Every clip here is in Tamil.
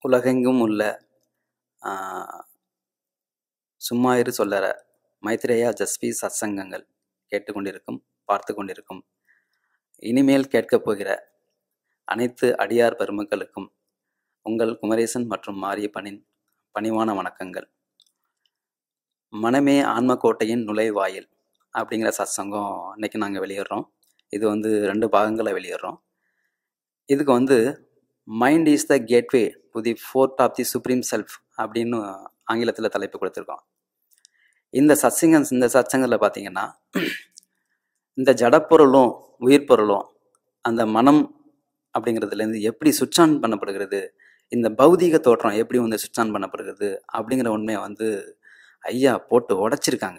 உலகெங்கும் உள்ள ஆ, சும்மா இரு சொல்லற மைத்ரேயா ஜஸ்வி சத்சங்கங்கள் கேட்டுக்கொண்டிருக்கும் பார்த்து கொண்டிருக்கும் இனிமேல் கேட்கப் போகிற அனைத்து அடியார் பெருமக்களுக்கும் உங்கள் குமரேசன் மற்றும் மாரியப்பனின் பணிவான வணக்கங்கள் மனமே ஆன்மக்கோட்டையின் நுழைவாயில் அப்படிங்கிற சத்சங்கம் இன்னைக்கு நாங்கள் வெளியிடுறோம் இது வந்து ரெண்டு பாகங்களை வெளியிடுறோம் இதுக்கு வந்து mind is the gateway to the fourth of the supreme self அப்படின்னு ஆங்கிலத்தில் தலைப்பு கொடுத்துருக்கோம் இந்த சத்சங்கம் இந்த சத்சங்கத்தில் பார்த்தீங்கன்னா இந்த ஜடப்பொருளும் உயிர் பொருளும் அந்த மனம் அப்படிங்கிறதுலேருந்து எப்படி சுவிட்ச் ஆன் பண்ணப்படுகிறது இந்த பௌதீக தோற்றம் எப்படி வந்து சுவிட்ச் ஆன் பண்ணப்படுகிறது அப்படிங்கிற உண்மையை வந்து ஐயா போட்டு உடைச்சிருக்காங்க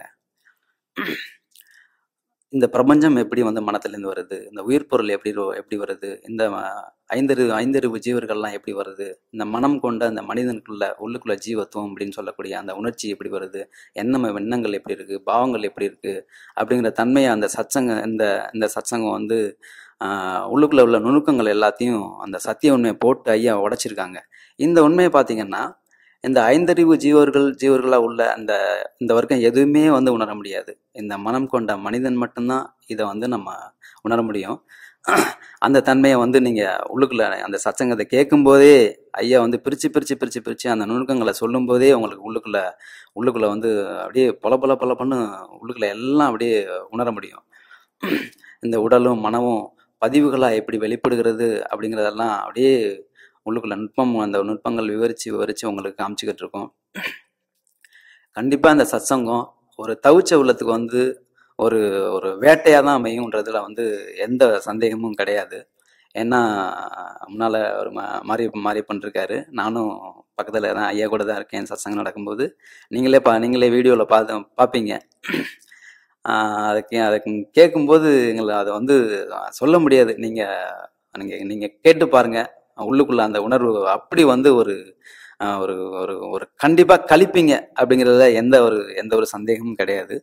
இந்த பிரபஞ்சம் எப்படி வந்து மனத்திலேருந்து வருது இந்த உயிர் பொருள் எப்படி ரோ- எப்படி வருது இந்த அஹ், ஐந்தறிவு ஐந்தறிவு ஜீவர்கள்லாம் எப்படி வருது இந்த மனம் கொண்ட அந்த மனிதனுக்குள்ள உள்ளுக்குள்ள ஜீவத்துவம் அப்படின்னு சொல்லக்கூடிய அந்த உணர்ச்சி எப்படி வருது எண்ணம் எண்ணங்கள் எப்படி இருக்கு பாவங்கள் எப்படி இருக்கு அப்படிங்கிற தன்மையை அந்த சத்சங்க இந்த இந்த சத்சங்கம் வந்து ஆஹ், உள்ளுக்குள்ள உள்ள நுணுக்கங்கள் எல்லாத்தையும் அந்த சத்திய உண்மையை போட்டு ஐயா உடைச்சிருக்காங்க இந்த உண்மையை பார்த்தீங்கன்னா இந்த ஐந்தறிவு ஜீவர்கள் ஜீவர்களாக உள்ள அந்த இந்த வர்க்கம் எதுவுமே வந்து உணர முடியாது இந்த மனம் கொண்ட மனிதன் மட்டும்தான் இதை வந்து நம்ம உணர முடியும் அந்த தன்மையை வந்து நீங்கள் உள்ளுக்குள்ள அந்த சச்சங்கத்தை கேட்கும்போதே ஐயா வந்து பிரித்து பிரித்து பிரித்து பிரித்து அந்த நுணுக்கங்களை சொல்லும்போதே உங்களுக்கு உள்ளுக்குள்ள உள்ளுக்குள்ள வந்து அப்படியே பொல பொல பொல பண்ணு உள்ளுக்குள்ள எல்லாம் அப்படியே உணர முடியும் இந்த உடலும் மனமும் பதிவுகளாக எப்படி வெளிப்படுகிறது அப்படிங்கிறதெல்லாம் அப்படியே உள்ளுக்குள்ள நுட்பம் அந்த நுட்பங்கள் விவரித்து விவரித்து உங்களுக்கு காமிச்சிக்கிட்டு இருக்கோம் கண்டிப்பாக இந்த சத்சங்கம் ஒரு தவிச்ச உள்ளத்துக்கு வந்து ஒரு ஒரு வேட்டையாக தான் அமையுன்றதுல வந்து எந்த சந்தேகமும் கிடையாது ஏன்னா முன்னால் ஒரு மா மாறி மாறி பண்ணிருக்காரு நானும் பக்கத்தில் தான் ஐயா கூட தான் இருக்கேன் சத்சங்கம் நடக்கும்போது நீங்களே பா நீங்களே வீடியோவில் பார்த்து பார்ப்பீங்க ஆஹ் அதுக்கு அதுக்கு கேட்கும்போது எங்களை அதை வந்து சொல்ல முடியாது நீங்கள் நீங்கள் நீங்கள் கேட்டு பாருங்க உள்ளுக்குள்ள அந்த உணர்வு அப்படி வந்து ஒரு ஆஹ் ஒரு ஒரு ஒரு கண்டிப்பாக கழிப்பீங்க அப்படிங்கிறதுல எந்த ஒரு எந்த ஒரு சந்தேகமும் கிடையாது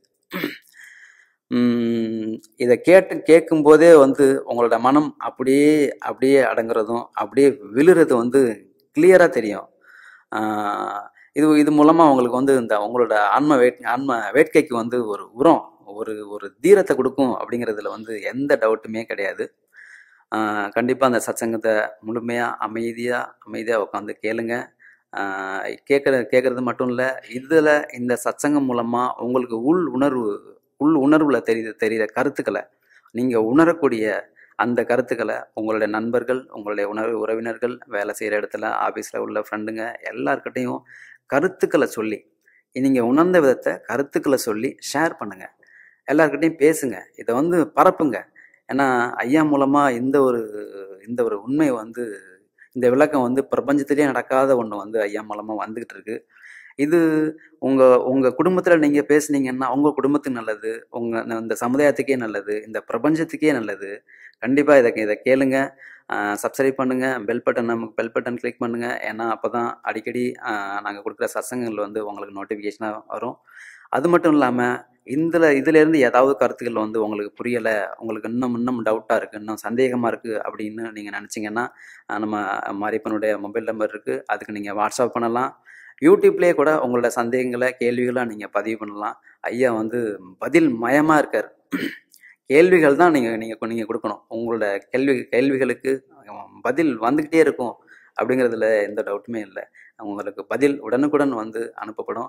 உம் இதை கேட்டு கேட்கும்போதே வந்து உங்களோட மனம் அப்படியே அப்படியே அடங்குறதும் அப்படியே விழுறது வந்து கிளியராக தெரியும் ஆஹ் இது இது மூலமாக உங்களுக்கு வந்து இந்த உங்களோட ஆன்ம வேட் ஆன்ம வேட்கைக்கு வந்து ஒரு உரம் ஒரு ஒரு தீரத்தை கொடுக்கும் அப்படிங்கிறதுல வந்து எந்த டவுட்டுமே கிடையாது கண்டிப்பாக அந்த சத்சங்கத்தை முழுமையாக அமைதியாக அமைதியாக உட்காந்து கேளுங்க கேட்குற கேட்குறது மட்டும் இல்லை இதில் இந்த சத்சங்கம் மூலமாக உங்களுக்கு உள் உணர்வு உள் உணர்வுல தெரியுது தெரிகிற கருத்துக்களை நீங்கள் உணரக்கூடிய அந்த கருத்துக்களை உங்களுடைய நண்பர்கள் உங்களுடைய உணர்வு உறவினர்கள் வேலை செய்கிற இடத்துல ஆஃபீஸில் உள்ள ஃப்ரெண்டுங்க எல்லார்கிட்டையும் கருத்துக்களை சொல்லி நீங்கள் உணர்ந்த விதத்தை கருத்துக்களை சொல்லி ஷேர் பண்ணுங்க எல்லார்கிட்டையும் பேசுங்க இதை வந்து பரப்புங்க ஏன்னா ஐயா மூலமாக இந்த ஒரு இந்த ஒரு உண்மை வந்து இந்த விளக்கம் வந்து பிரபஞ்சத்திலே நடக்காத ஒன்று வந்து ஐயா மூலமாக வந்துக்கிட்டு இருக்கு இது உங்கள் உங்கள் குடும்பத்தில் நீங்கள் பேசுனீங்கன்னா உங்கள் குடும்பத்துக்கு நல்லது உங்கள் இந்த சமுதாயத்துக்கே நல்லது இந்த பிரபஞ்சத்துக்கே நல்லது கண்டிப்பாக இதை இதை கேளுங்க சப்ஸ்கிரைப் பண்ணுங்கள் பெல் பட்டன் நமக்கு பெல் பட்டன் கிளிக் பண்ணுங்கள் ஏன்னா அப்போ தான் அடிக்கடி நாங்கள் கொடுக்குற சத்சங்கங்கள் வந்து உங்களுக்கு நோட்டிஃபிகேஷனாக வரும் அது மட்டும் இல்லாமல் இதில் இதுலேருந்து ஏதாவது கருத்துக்கள் வந்து உங்களுக்கு புரியலை உங்களுக்கு இன்னும் இன்னும் டவுட்டாக இருக்குது இன்னும் சந்தேகமாக இருக்குது அப்படின்னு நீங்கள் நினச்சிங்கன்னா நம்ம மாரியப்பனுடைய மொபைல் நம்பர் இருக்குது அதுக்கு நீங்கள் வாட்ஸ்அப் பண்ணலாம் யூடியூப்லேயே கூட உங்களோட சந்தேகங்களை கேள்விகளாக நீங்கள் பதிவு பண்ணலாம் ஐயா வந்து பதில் மயமாக இருக்கார் கேள்விகள் தான் நீங்கள் நீங்கள் நீங்கள் கொடுக்கணும் உங்களோட கேள்வி கேள்விகளுக்கு பதில் வந்துக்கிட்டே இருக்கும் அப்படிங்கிறதுல எந்த டவுட்டுமே இல்லை உங்களுக்கு பதில் உடனுக்குடன் வந்து அனுப்பப்படும்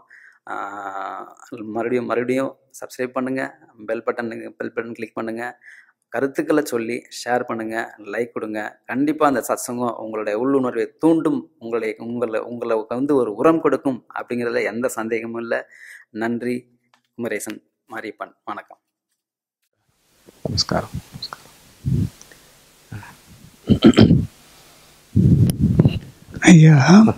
மறுபடியும் மறுபடியும் சப்ஸ்கிரைப் பண்ணுங்கள் bell button bell button click பண்ணுங்கள் கருத்துக்களை சொல்லி ஷேர் பண்ணுங்கள் லைக் கொடுங்க கண்டிப்பாக அந்த சத்சங்கம் உங்களுடைய உள்ளுணர்வை தூண்டும் உங்களை உங்களை உங்களை வந்து ஒரு உரம் கொடுக்கும் அப்படிங்கிறதுல எந்த சந்தேகமும் இல்லை நன்றி குமரேசன் மாரியப்பன் வணக்கம் நமஸ்காரம் ஐயா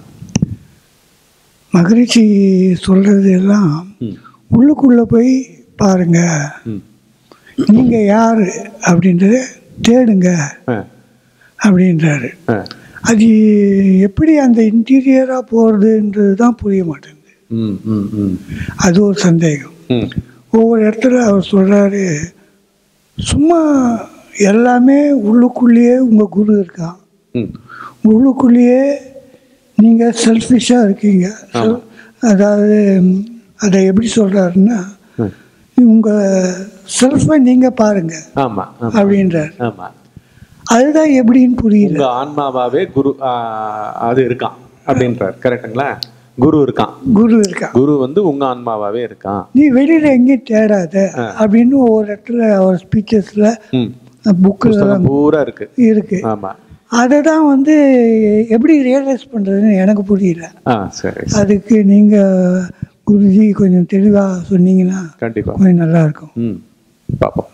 மகிழ்ச்சி சொல்றது எல்லாம் உள்ளுக்குள்ள போய் பாருங்க நீங்க யாரு அப்படின்றத தேடுங்க அப்படின்றாரு அது எப்படி அந்த இன்டீரியரா போறதுன்றது தான் புரிய மாட்டேங்குது ம் ம் ம் அது ஒரு சந்தேகம் ம் ஒவ்வொரு இடத்துல அவர் சொல்றாரு சும்மா எல்லாமே உள்ளுக்குள்ளேயே உங்க குரு இருக்கான் ம் உள்ளுக்குள்ளேயே நீங்கள் செல்ஃபிஷாக இருக்கீங்க Self- அதாவது ம், அதை எப்படி சொல்கிறாருன்னா ம். உங்கள் செல்ஃபை நீங்கள் பாருங்கள் ஆமா ஆமா அப்படின்றார் ஆமா அதுதான் எப்படின்னு புரியல உங்க ஆன்மாவாவே குரு ஆ, அது இருக்கான் அப்படின்றார் கரெக்டுங்களா குரு இருக்கான் குரு இருக்கா குரு வந்து உங்க ஆன்மாவாவே இருக்கான் நீ வெளியில் எங்கேயும் தேடாத அப்படின்னு ஒவ்வொரு இடத்துல அவர் ஸ்பீச்சஸில் ம் புக்கில் புஸ்தகம் பூரா இருக்கு இருக்கு ஆமா அதை தான் வந்து எப்படி ரியலைஸ் பண்ணுறதுன்னு எனக்கு புரியல ஆ சரி அதுக்கு நீங்கள் குருஜி கொஞ்சம் தெளிவாக சொன்னீங்கன்னா கண்டிப்பா கொஞ்சம் நல்லா இருக்கும் ம் பார்ப்போம்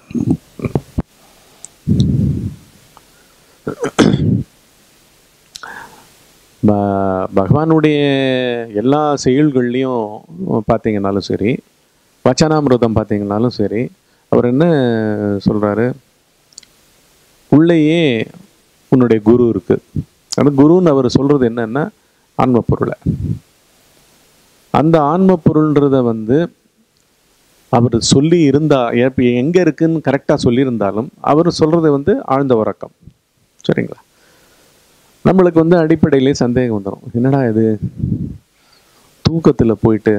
ப- பகவானுடைய எல்லா செயல்கள்லையும் பார்த்தீங்கன்னாலும் சரி வச்சனாமிரதம் பார்த்தீங்கன்னாலும் சரி அவர் என்ன சொல்றாரு உள்ளேயே உன்னுடைய குரு இருக்கு அந்த குருன்னு அவர் சொல்றது என்னன்னா ஆன்ம பொருளை அந்த ஆன்ம பொருள்ன்றத வந்து அவர் சொல்லி இருந்தா எப்ப எங்க இருக்குன்னு கரெக்டா சொல்லியிருந்தாலும் அவர் சொல்றது வந்து ஆழ்ந்த உறக்கம் சரிங்களா நம்மளுக்கு வந்து அடிப்படையிலே சந்தேகம் வந்துடும் என்னடா இது தூக்கத்துல போயிட்டு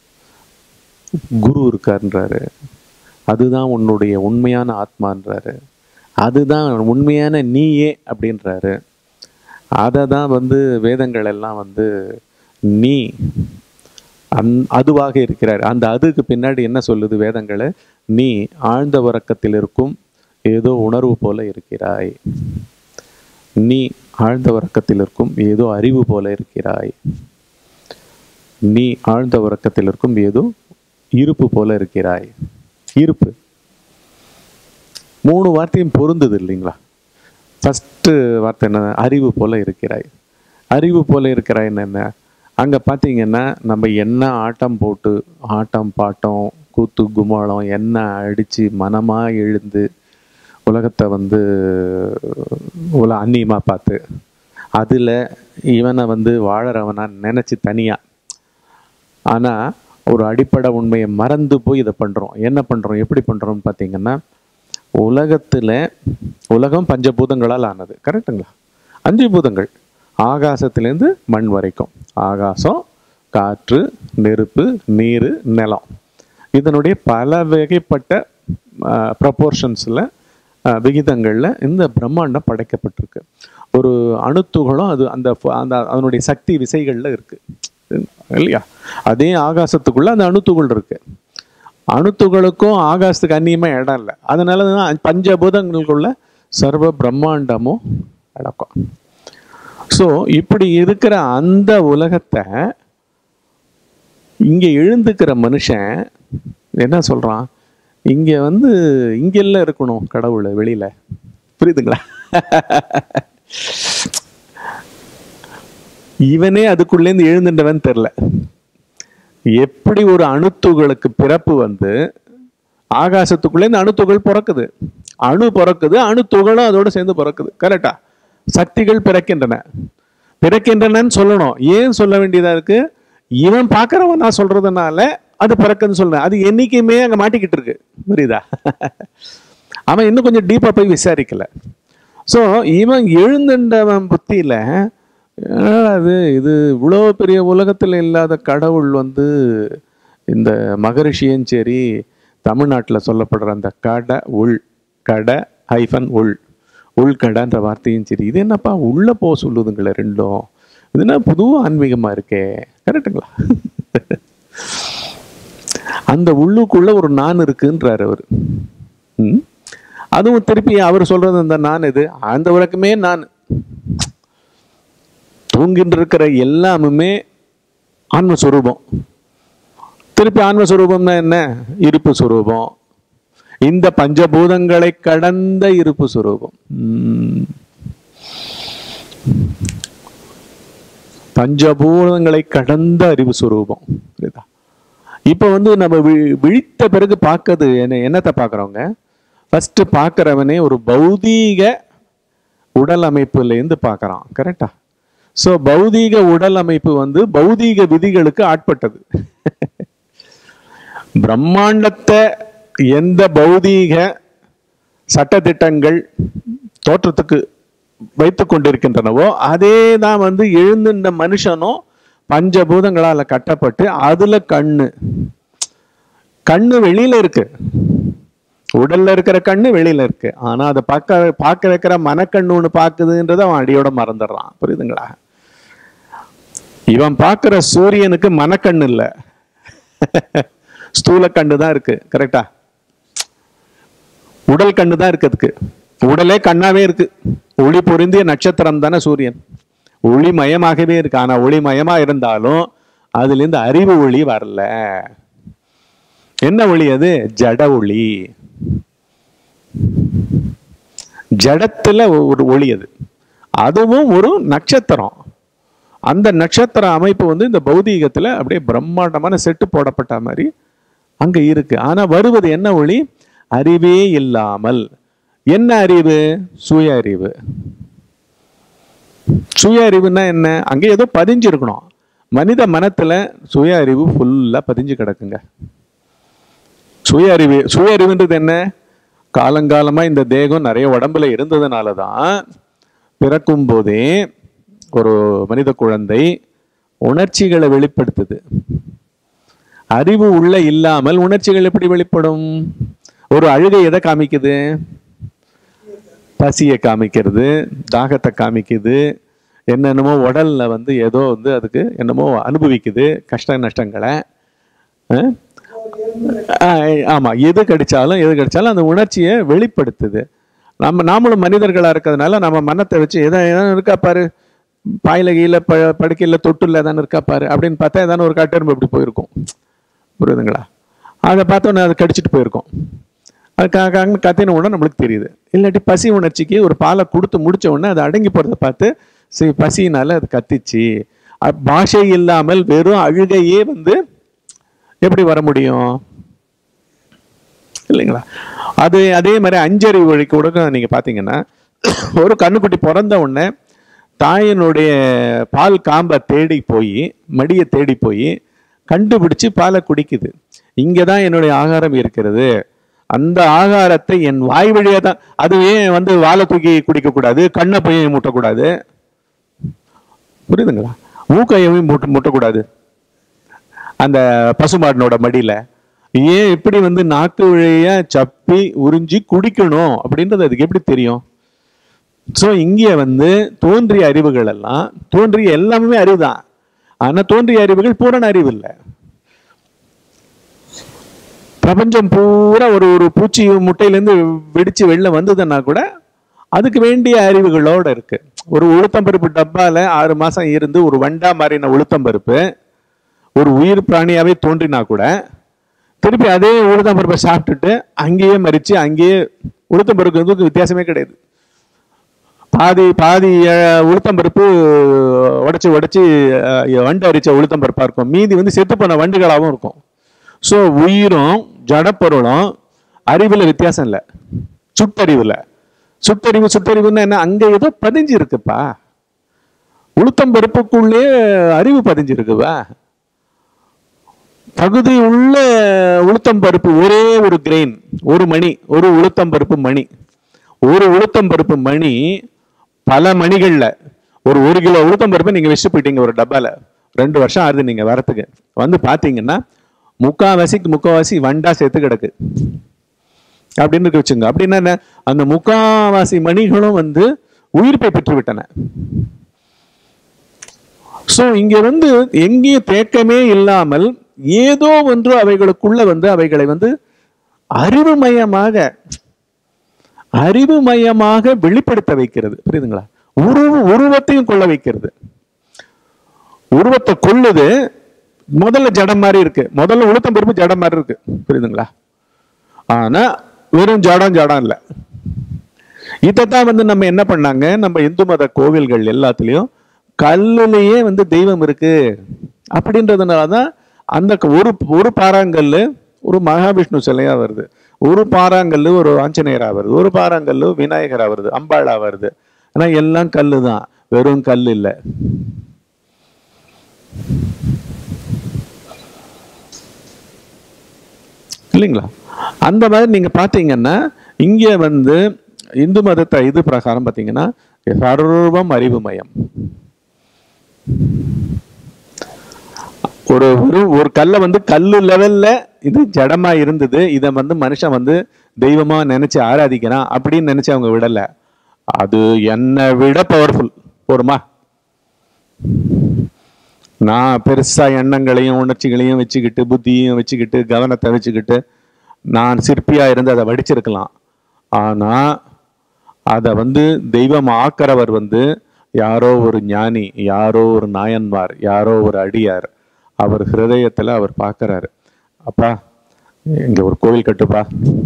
குரு இருக்காருன்றாரு அதுதான் உன்னுடைய உண்மையான ஆத்மான்றாரு அதுதான் உண்மையான நீயே அப்படின்றாரு அதை தான் வந்து வேதங்கள் எல்லாம் வந்து நீ அந் அதுவாக இருக்கிறார் அந்த அதுக்கு பின்னாடி என்ன சொல்லுது வேதங்களை நீ ஆழ்ந்த உறக்கத்தில் இருக்கும் ஏதோ உணர்வு போல இருக்கிறாய் நீ ஆழ்ந்த உறக்கத்தில் இருக்கும் ஏதோ அறிவு போல இருக்கிறாய் நீ ஆழ்ந்த உறக்கத்தில் இருக்கும் ஏதோ இருப்பு போல இருக்கிறாய் இருப்பு மூணு வார்த்தையும் பொருந்தது இல்லைங்களா ஃபஸ்ட்டு வார்த்தை என்ன அறிவு போல இருக்கிறாய் அறிவு போல இருக்கிறாய்ன்னு என்ன அங்கே பார்த்தீங்கன்னா நம்ம என்ன ஆட்டம் போட்டு ஆட்டம் பாட்டம் கூத்து குமாளம் என்ன அடித்து மனமாக எழுந்து உலகத்தை வந்து உல அந்நியமாக பார்த்து அதில் இவனை வந்து வாழறவனா நினச்சி தனியாக ஆனால் ஒரு அடிப்படை உண்மையை மறந்து போய் இதை பண்ணுறோம் என்ன பண்ணுறோம் எப்படி பண்ணுறோம்னு பார்த்தீங்கன்னா உலகத்தில் உலகம் பஞ்சபூதங்களால் ஆனது கரெக்டுங்களா அஞ்சு பூதங்கள் ஆகாசத்திலேருந்து மண் வரைக்கும் ஆகாசம் காற்று நெருப்பு நீர் நிலம் இதனுடைய பல வகைப்பட்ட ப்ரப்போர்ஷன்ஸில் விகிதங்களில் இந்த பிரம்மாண்டம் படைக்கப்பட்டிருக்கு ஒரு அணுத்துகளும் அது அந்த ஃப- அந்த அதனுடைய சக்தி விசைகளில் இருக்குது இல்லையா அதே ஆகாசத்துக்குள்ள அந்த அணுத்துகள் இருக்கு அணுத்துகளுக்கும் ஆகாசத்துக்கு அந்நியமாக இடம் இல்லை அதனால தான் பஞ்சபூதங்களுக்குள்ள சர்வ பிரம்மாண்டமும் அடக்கம் ஸோ இப்படி இருக்கிற அந்த உலகத்தை இங்க எழுந்துக்கிற மனுஷன் என்ன சொல்றான் இங்க வந்து இங்கெல்லாம் இருக்கணும் கடவுள் வெளியில புரியுதுங்களா இவனே அதுக்குள்ளேருந்து எழுந்துட்டவன் தெரில எப்படி ஒரு அணுத்துகளுக்கு பிறப்பு வந்து ஆகாசத்துக்குள்ளேருந்து அணுத்துகள் பிறக்குது அணு பிறக்குது அணுத்துகளும் அதோட சேர்ந்து பிறக்குது கரெக்டா சக்திகள் பிறக்கின்றன பிறக்கின்றனன்னு சொல்லணும் ஏன் சொல்ல வேண்டியதா இருக்கு இவன் பார்க்கறவன் நான் சொல்றதுனால அது பிறக்குன்னு சொல்றேன் அது என்னைக்குமே அங்க மாட்டிக்கிட்டு இருக்கு புரியுதா அவன் இன்னும் கொஞ்சம் டீப்பா போய் விசாரிக்கல ஸோ இவன் எழுந்துண்டவன் புத்தியில என்னடா அது இது இவ்வளோ பெரிய உலகத்தில் இல்லாத கடவுள் வந்து இந்த மகரிஷியும் சரி தமிழ்நாட்டில் சொல்லப்படுற அந்த கடை உள் கடை ஹைஃபன் உள் உள்கடைன்ற வார்த்தையும் சரி இது என்னப்பா உள்ள போக சொல்லுதுங்களே ரெண்டும் இது என்ன புது ஆன்மீகமா இருக்கே கரெக்டுங்களா அந்த உள்ளுக்குள்ள ஒரு நான் இருக்குன்றாரு அவர் ம் அதுவும் திருப்பி அவர் சொல்றது அந்த நான் இது அந்த உலகமே நான் தூங்கிட்டு இருக்கிற எல்லாமுமே ஆன்மஸ்வரூபம் திருப்பி ஆன்மஸ்வரூபம்னா என்ன இருப்பு சுரூபம் இந்த பஞ்சபூதங்களை கடந்த இருப்பு சுரூபம் உம். பஞ்சபூதங்களை கடந்த அறிவு சுரூபம் புரியுதா இப்போ வந்து நம்ம வி- விழித்த பிறகு பார்க்கறது என்ன என்னத்தை பார்க்குறோங்க ஃபர்ஸ்ட் பார்க்குறவனே ஒரு பௌதீக உடல் அமைப்புலேருந்து பார்க்குறான் கரெக்டா ஸோ பௌதீக உடல் அமைப்பு வந்து பௌதீக விதிகளுக்கு ஆட்பட்டது பிரம்மாண்டத்தை எந்த பௌதீக சட்டதிட்டங்கள் தோற்றத்துக்கு வைத்து கொண்டிருக்கின்றனவோ அதே தான் வந்து எழுந்துட்ட மனுஷனும் பஞ்சபூதங்களால கட்டப்பட்டு அதுல கண்ணு கண்ணு வெளியில இருக்கு உடல்ல இருக்கிற கண்ணு வெளியில இருக்கு ஆனா அதை பார்க்க பார்க்க வைக்கிற மனக்கண்ணு ஒண்ணு பாக்குதுன்றதை அவன் அடியோட மறந்துடுறான் புரியுதுங்களா இவன் பார்க்கிற சூரியனுக்கு மனக்கண்ணு இல்ல ஸ்தூல கண்ணு தான் இருக்கு கரெக்டா உடல் கண்ணு தான் இருக்கு அதுக்கு உடலே கண்ணாவே இருக்கு ஒளி பொருந்திய நட்சத்திரம் தானே சூரியன் ஒளி மயமாகவே இருக்கு ஆனா ஒளி மயமா இருந்தாலும் அதுல இருந்து அறிவு ஒளி வரல என்ன ஒளி அது ஜட ஒளி ஜடத்துல ஒரு ஒளி அது அதுவும் ஒரு நட்சத்திரம் அந்த நட்சத்திர அமைப்பு வந்து இந்த பௌதீகத்துல அப்படியே பிரம்மாண்டமான செட்டு போடப்பட்ட மாதிரி அங்க இருக்கு ஆனா வருவது என்ன ஒளி அறிவே இல்லாமல் என்ன அறிவு சுய அறிவு சுய அறிவுன்னா என்ன அங்க ஏதோ பதிஞ்சிருக்கணும் மனித மனத்துல சுய அறிவு ஃபுல்லா பதிஞ்சு கிடக்குங்க சுய அறிவு சுய அறிவுன்றது என்ன காலங்காலமா இந்த தேகம் நிறைய உடம்புல இருந்ததுனால தான் பிறக்கும் போதே ஒரு மனித குழந்தை உணர்ச்சிகளை வெளிப்படுத்துது அறிவு உள்ள இல்லாமல் உணர்ச்சிகள் எப்படி வெளிப்படும் ஒரு அழுகை எதை காமிக்குது பசியை காமிக்கிறது தாகத்தை காமிக்குது என்னென்னமோ உடல்ல வந்து ஏதோ வந்து அதுக்கு என்னமோ அனுபவிக்குது கஷ்ட நஷ்டங்களை அஹ்? ஆஹ் ஆமா எது கிடைச்சாலும் எது கிடைச்சாலும் அந்த உணர்ச்சியை வெளிப்படுத்துது நம்ம நாமளும் மனிதர்களா இருக்கிறதுனால நம்ம மனத்தை வச்சு எதா ஏதாவது இருக்கா பாரு பாயில கீழ ப படுக்கையில தொட்டுல ஏதாவது இருக்கா பாரு அப்படின்னு பார்த்தா ஏதாவது ஒரு காட்டெரும்பு இப்படி போயிருக்கும் புரியுதுங்களா அதை பார்த்தோன்னே அது கடிச்சிட்டு போயிருக்கோம் அது கா கான்னு கத்தின உடனே நம்மளுக்கு தெரியுது இல்லாட்டி பசி உணர்ச்சிக்கு ஒரு பாலை கொடுத்து முடிச்ச உடனே அது அடங்கி போறதை பார்த்து சரி பசியினால அது கத்திச்சு அ- பாஷை இல்லாமல் வெறும் அழுகையே வந்து எப்படி வர முடியும் இல்லைங்களா அது அதே மாதிரி அஞ்சறிவு வழி கூட நீங்க பாத்தீங்கன்னா ஒரு கண்ணுக்குட்டி பிறந்த உடனே தாயினுடைய பால் காம்பை தேடி போய் மடியை தேடி போய் கண்டுபிடிச்சு பாலை குடிக்குது இங்கே தான் என்னுடைய ஆகாரம் இருக்கிறது அந்த ஆகாரத்தை என் வாய் வழியா தான் அது ஏன் வந்து வாழை தூக்கி குடிக்க கூடாது கண்ணை போய் முட்டக்கூடாது புரியுதுங்களா மூக்கையவும் முட்ட முட்டக்கூடாது அந்த பசுமாடினோட மடியில ஏன் எப்படி வந்து நாக்கு வழியா சப்பி உறிஞ்சி குடிக்கணும் அப்படின்றது அதுக்கு எப்படி தெரியும் சோ இங்க வந்து தோன்றிய அறிவுகள் எல்லாம் தோன்றிய எல்லாமே அறிவுதான் ஆனா தோன்றிய அறிவுகள் பூரண அறிவு இல்லை பிரபஞ்சம் பூரா ஒரு ஒரு பூச்சி முட்டையிலேருந்து வெடிச்சு வெளில வந்ததுன்னா கூட அதுக்கு வேண்டிய அறிவுகளோட இருக்கு ஒரு உளுத்தம்பருப்பு டப்பால ஆறு மாசம் இருந்து ஒரு வண்டா மாறின உளுத்தம்பருப்பு ஒரு உயிர் பிராணியாவே தோன்றினா கூட திருப்பி அதே உளுத்தம்பருப்பை சாப்பிட்டுட்டு அங்கேயே மறிச்சு அங்கேயே உளுத்தம்பருப்புக்கு வித்தியாசமே கிடையாது பாதி பாதி அஹ், உளுத்தம்பருப்பு உடைச்சு உடைச்சு அஹ், வண்டு அரிச்ச உளுத்தம்பருப்பா இருக்கும் மீதி வந்து செத்து போன வண்டுகளாகவும் இருக்கும் ஸோ உயிரும் ஜடப்பொருளும் அறிவுல வித்தியாசம் இல்லை சுட்டறிவுல சுட்டறிவு சுட்டறிவுன்னா என்ன அங்க ஏதோ பதிஞ்சு இருக்குப்பா உளுத்தம்பருப்புக்குள்ளே அறிவு பதிஞ்சு இருக்குப்பா தகுதி உள்ள உளுத்தம்பருப்பு ஒரே ஒரு கிரெயின் ஒரு மணி ஒரு உளுத்தம்பருப்பு மணி ஒரு உளுத்தம்பருப்பு மணி பல மணிகள்ல ஒரு ஒரு கிலோ உளுத்தம்பருப்பு நீங்க வச்சுட்டு போயிட்டீங்க ஒரு டப்பால ரெண்டு வருஷம் ஆகுது நீங்க வரத்துக்கு வந்து பாத்தீங்கன்னா முக்காவாசிக்கு முக்காவாசி வண்டா சேர்த்து கிடக்கு அப்படின்னு இருக்கு வச்சுங்க அப்படின்னா என்ன அந்த முக்காவாசி மணிகளும் வந்து உயிர்ப்பை பெற்று விட்டன சோ இங்க வந்து எங்கேயும் தேக்கமே இல்லாமல் ஏதோ ஒன்று அவைகளுக்குள்ள வந்து அவைகளை வந்து அறிவுமயமாக அறிவுமயமாக வெளிப்படுத்த வைக்கிறது புரியுதுங்களா உருவ உருவத்தையும் கொள்ள வைக்கிறது உருவத்தை கொள்ளுது முதல்ல ஜடம் மாதிரி இருக்கு முதல்ல உளுத்தம் பருப்பு ஜடம் மாதிரி இருக்கு புரியுதுங்களா ஆனா வெறும் ஜடம் ஜடம் இல்லை இதைத்தான் வந்து நம்ம என்ன பண்ணாங்க நம்ம இந்து மத கோவில்கள் எல்லாத்துலயும் கல்லுலயே வந்து தெய்வம் இருக்கு அப்படின்றதுனால தான் அந்த க- ஒரு ஒரு பாறாங்கல்லு ஒரு மகாவிஷ்ணு சிலையா வருது ஒரு பாறாங்கல்லு ஒரு ஆஞ்சநேயரா வருது ஒரு பாறாங்கல்லு விநாயகரா வருது அம்பாளா வருது ஆனா எல்லாம் கல்லு தான் வெறும் கல் இல்லை இல்லைங்களா அந்த மாதிரி நீங்க பாத்தீங்கன்னா இங்க வந்து இந்து மதத்தை இது பிரகாரம் பாத்தீங்கன்னா சர்வம் அறிவுமயம் ஒரு ஒரு ஒரு கல்லை வந்து கல்லு லெவல்ல இது ஜடமா இருந்தது இதை வந்து மனுஷன் வந்து தெய்வமா நினைச்சு ஆராதிக்கிறான் அப்படின்னு நினைச்சு அவங்க விடல அது என்னை விட பவர்ஃபுல் போருமா நான் பெருசா எண்ணங்களையும் உணர்ச்சிகளையும் வச்சுக்கிட்டு புத்தியையும் வச்சுக்கிட்டு கவனத்தை வச்சுக்கிட்டு நான் சிற்பியா இருந்து அதை வடிச்சிருக்கலாம் ஆனா அதை வந்து தெய்வம் ஆக்கிறவர் வந்து யாரோ ஒரு ஞானி யாரோ ஒரு நாயன்மார் யாரோ ஒரு அடியார் அவர் ஹிருதயத்துல அவர் பார்க்கறாரு அப்பா இங்க ஒரு கோவில் கட்டுப்பா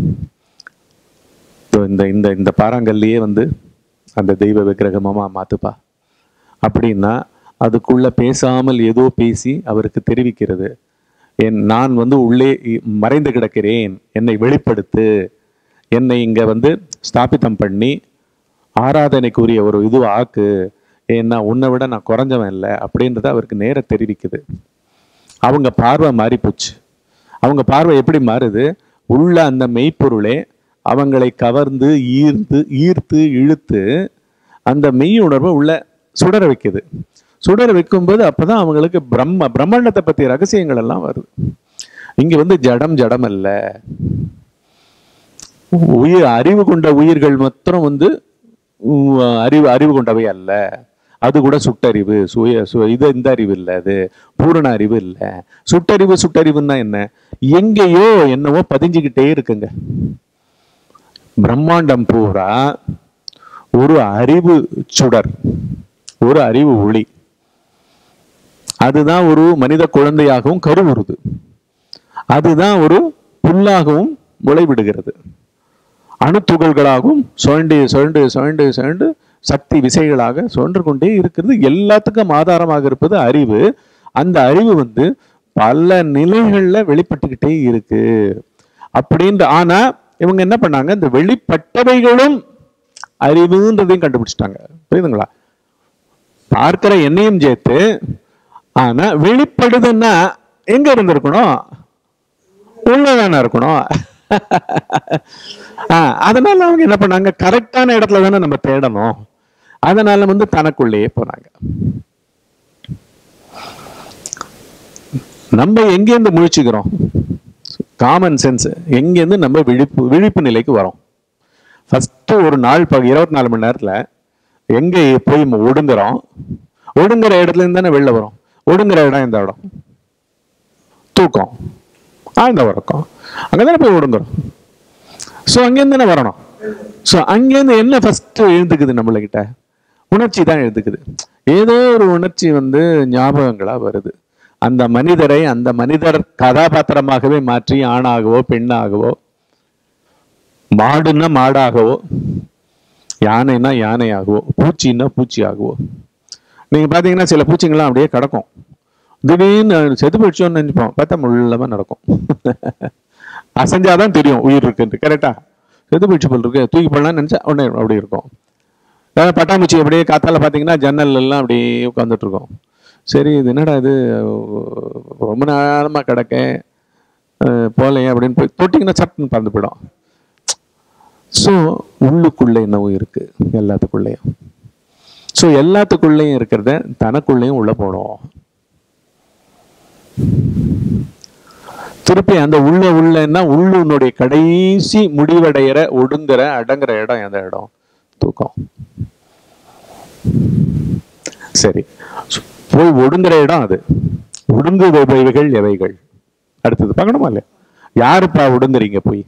இதோ இந்த இந்த இந்த பாறாங்கல்லையே வந்து அந்த தெய்வ விக்கிரகமா மாத்துப்பா அப்படின்னா அதுக்குள்ள பேசாமல் ஏதோ பேசி அவருக்கு தெரிவிக்கிறது என் நான் வந்து உள்ளே இ- மறைந்து கிடக்கிறேன் என்னை வெளிப்படுத்து என்னை இங்க வந்து ஸ்தாபிதம் பண்ணி ஆராதனைக்குரிய ஒரு இது ஆக்கு ஏன்னா உன்னை விட நான் குறைஞ்சவன் இல்லை அப்படின்றத அவருக்கு நேர தெரிவிக்குது அவங்க பார்வை மாறி போச்சு அவங்க பார்வை எப்படி மாறுது உள்ள அந்த மெய்ப்பொருளே அவங்களை கவர்ந்து ஈர்த்து ஈர்த்து இழுத்து அந்த மெய் உணர்வை உள்ள சுடர வைக்குது சுடர வைக்கும்போது அப்பதான் அவங்களுக்கு பிரம்ம பிரம்மாண்டத்தை பத்திய ரகசியங்கள் எல்லாம் வருது இங்க வந்து ஜடம் ஜடம் அல்ல உயிர் அறிவு கொண்ட உயிர்கள் மாத்திரம் வந்து உம், அறிவு அறிவு கொண்டவை அல்ல அது கூட சுட்டறிவு சுய சு- இது இந்த அறிவு இல்லை அது பூரண அறிவு இல்லை சுட்டறிவு சுட்டறிவுன்னா என்ன எங்கேயோ என்னவோ பதிஞ்சுக்கிட்டே இருக்குங்க பிரம்மாண்டம் பூரா ஒரு அறிவு சுடர் ஒரு அறிவு ஒளி அதுதான் ஒரு மனித குழந்தையாகவும் கருவுறுது அதுதான் ஒரு புல்லாகவும் முளைவிடுகிறது அணுத்துகள்களாகவும் சுழண்டு சுழண்டு சுழண்டு சுழண்டு சக்தி விசைகளாக சுழன்று கொண்டே இருக்கிறது எல்லாத்துக்கும் ஆதாரமாக இருப்பது அறிவு அந்த அறிவு வந்து பல நிலைகள்ல வெளிப்பட்டுக்கிட்டே இருக்கு அப்படின்ற ஆனா இவங்க என்ன பண்ணாங்க இந்த வெளிப்பட்டவைகளும் அறிவுன்றதையும் கண்டுபிடிச்சிட்டாங்க புரியுதுங்களா பார்க்கிற என்னையும் சேர்த்து ஆனா வெளிப்படுதுன்னா எங்க இருந்திருக்கணும் உள்ளதானே இருக்கணும் ஆ, அதனால அவங்க என்ன பண்ணாங்க கரெக்டான இடத்துல தானே நம்ம தேடணும் அதனால வந்து தனக்குள்ளேயே போனாங்க நம்ம எங்கேருந்து முழிச்சுக்கிறோம் காமன் சென்ஸ் எங்கேருந்து நம்ம விழிப்பு விழிப்பு நிலைக்கு வரோம் ஃபர்ஸ்ட் ஒரு நாள் ப இருபத்தி நாலு மணி நேரத்துல எங்க போய் நம்ம ஒடுங்குறோம் ஒடுங்குற இடத்துல இருந்து தானே வெளில வரும் ஒடுங்குற இடம் எந்த இடம் தூக்கம் ஆழ்ந்த உறக்கம் அங்கதானே போய் ஒடுங்குறோம் ஸோ அங்கேருந்து தானே வரணும் ஸோ அங்கேருந்து என்ன ஃபர்ஸ்ட் எழுந்துக்குது நம்மளகிட்ட உணர்ச்சி தான் எழுதுக்குது ஏதோ ஒரு உணர்ச்சி வந்து ஞாபகங்களா வருது அந்த மனிதரை அந்த மனிதர் கதாபாத்திரமாகவே மாற்றி ஆணாகவோ பெண்ணாகவோ மாடுன்னா மாடாகவோ யானைன்னா யானையாகவோ பூச்சின்னா பூச்சியாகவோ நீங்க பாத்தீங்கன்னா சில பூச்சிங்கெல்லாம் அப்படியே கிடக்கும் திடீர்னு செத்து போயிடுச்சோன்னு நினைப்போம் பார்த்தா முள்ளமா நடக்கும் அசைஞ்சாதான் தெரியும் உயிர் இருக்குன்ட்டு கரெக்டா செத்து போயிடுச்சு போல் இருக்கு தூக்கி போடலாம்னு நினைச்சா உடனே அப்படி இருக்கும் அதாவது பட்டாம்பூச்சி அப்படியே காத்தால பார்த்தீங்கன்னா ஜன்னல் எல்லாம் அப்படியே உட்காந்துட்டு இருக்கும் சரி இது என்னடா இது ரொம்ப நேரமா கிடக்க அஹ் போகலையே அப்படின்னு போய் தொட்டிங்கன்னா சட்டுன்னு பறந்து போயிடும் ஸோ உள்ளுக்குள்ளே என்னவோ இருக்கு எல்லாத்துக்குள்ளேயும் ஸோ எல்லாத்துக்குள்ளேயும் இருக்கிறத தனக்குள்ளேயும் உள்ள போடும் திருப்பி அந்த உள்ள உள்ளன்னா உள்ளுனுடைய கடைசி முடிவடைகிற ஒடுங்குற அடங்குற இடம் எந்த இடம் தூக்கம் சரி போய் ஒடுங்குற இடம் அது ஒடுங்குபவைகள் எவைகள் அடுத்தது பார்க்கணுமா இல்லையா யாருப்பா ஒடுங்குறீங்க போய்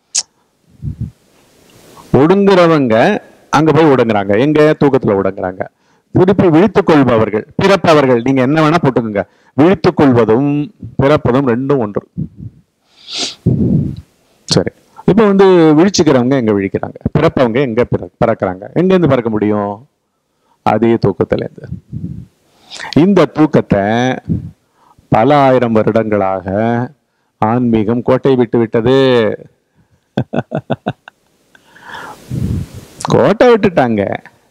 ஒடுங்குறவங்க அங்க போய் ஒடுங்குறாங்க எங்க தூக்கத்துல ஒடுங்குறாங்க திருப்பி விழித்துக் கொள்பவர்கள் பிறப்பவர்கள் நீங்க என்ன வேணா போட்டுக்கோங்க விழித்துக் கொள்வதும் பிறப்பதும் ரெண்டும் ஒன்று சரி இப்போ வந்து விழிச்சுக்கிறவங்க எங்க விழிக்கிறாங்க பிறப்பவங்க எங்க பிற- பிறக்கறாங்க எங்க இருந்து பிறக்க முடியும் அதே தூக்கத்துல இருந்து இந்த தூக்கத்தை பல ஆயிரம் வருடங்களாக ஆன்மீகம் கோட்டை விட்டு விட்டது கோட்டை விட்டுட்டாங்க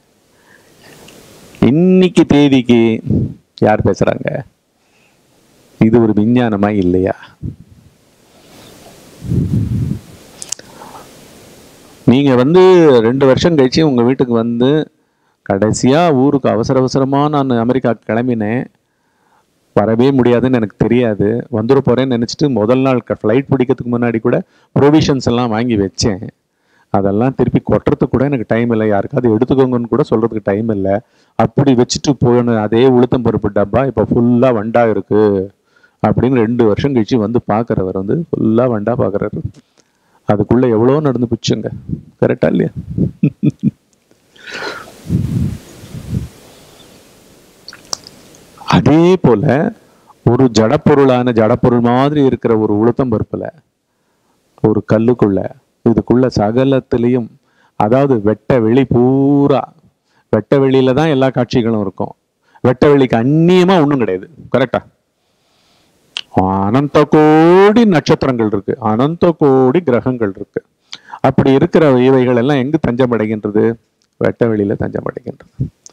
இன்னைக்கு தேதிக்கு யார் பேசுறாங்க இது ஒரு விஞ்ஞானமா இல்லையா நீங்க வந்து ரெண்டு வருஷம் கழிச்சு உங்க வீட்டுக்கு வந்து கடைசியா ஊருக்கு அவசர அவசரமா நான் அமெரிக்கா கிளம்பினேன் வரவே முடியாதுன்னு எனக்கு தெரியாது வந்துட போறேன்னு நினைச்சிட்டு முதல் நாள் ஃப்ளைட் பிடிக்கிறதுக்கு முன்னாடி கூட ப்ரொவிஷன்ஸ் எல்லாம் வாங்கி வச்சேன் அதெல்லாம் திருப்பி கொட்டுறதுக்கு கூட எனக்கு டைம் இல்லை யாருக்காவது எடுத்துக்கோங்கன்னு கூட சொல்றதுக்கு டைம் இல்லை அப்படி வச்சுட்டு போன அதே உளுத்தம் பருப்பு டப்பா இப்போ ஃபுல்லா வண்டா இருக்கு அப்படின்னு ரெண்டு வருஷம் கழிச்சு வந்து பார்க்குறவர் வந்து ஃபுல்லா வண்டா பார்க்குறாரு அதுக்குள்ள எவ்வளோ நடந்து பிடிச்சுங்க கரெக்டா இல்லையா அதே போல ஒரு ஜடப்பொருளான ஜடப்பொருள் மாதிரி இருக்கிற ஒரு உளுத்தம் பருப்புல ஒரு கல்லுக்குள்ள இதுக்குள்ள சகலத்திலையும் அதாவது வெட்ட வெளி பூரா வெட்ட வெளியில தான் எல்லா காட்சிகளும் இருக்கும் வெட்ட வெளிக்கு அந்நியமா ஒண்ணும் கிடையாது கரெக்டா அனந்த கோடி நட்சத்திரங்கள் இருக்கு அனந்த கோடி கிரகங்கள் இருக்கு அப்படி இருக்கிற இவைகள் எல்லாம் எங்கு தஞ்சம் அடைகின்றது வெட்ட வெளியில தஞ்சம் அடைகின்றது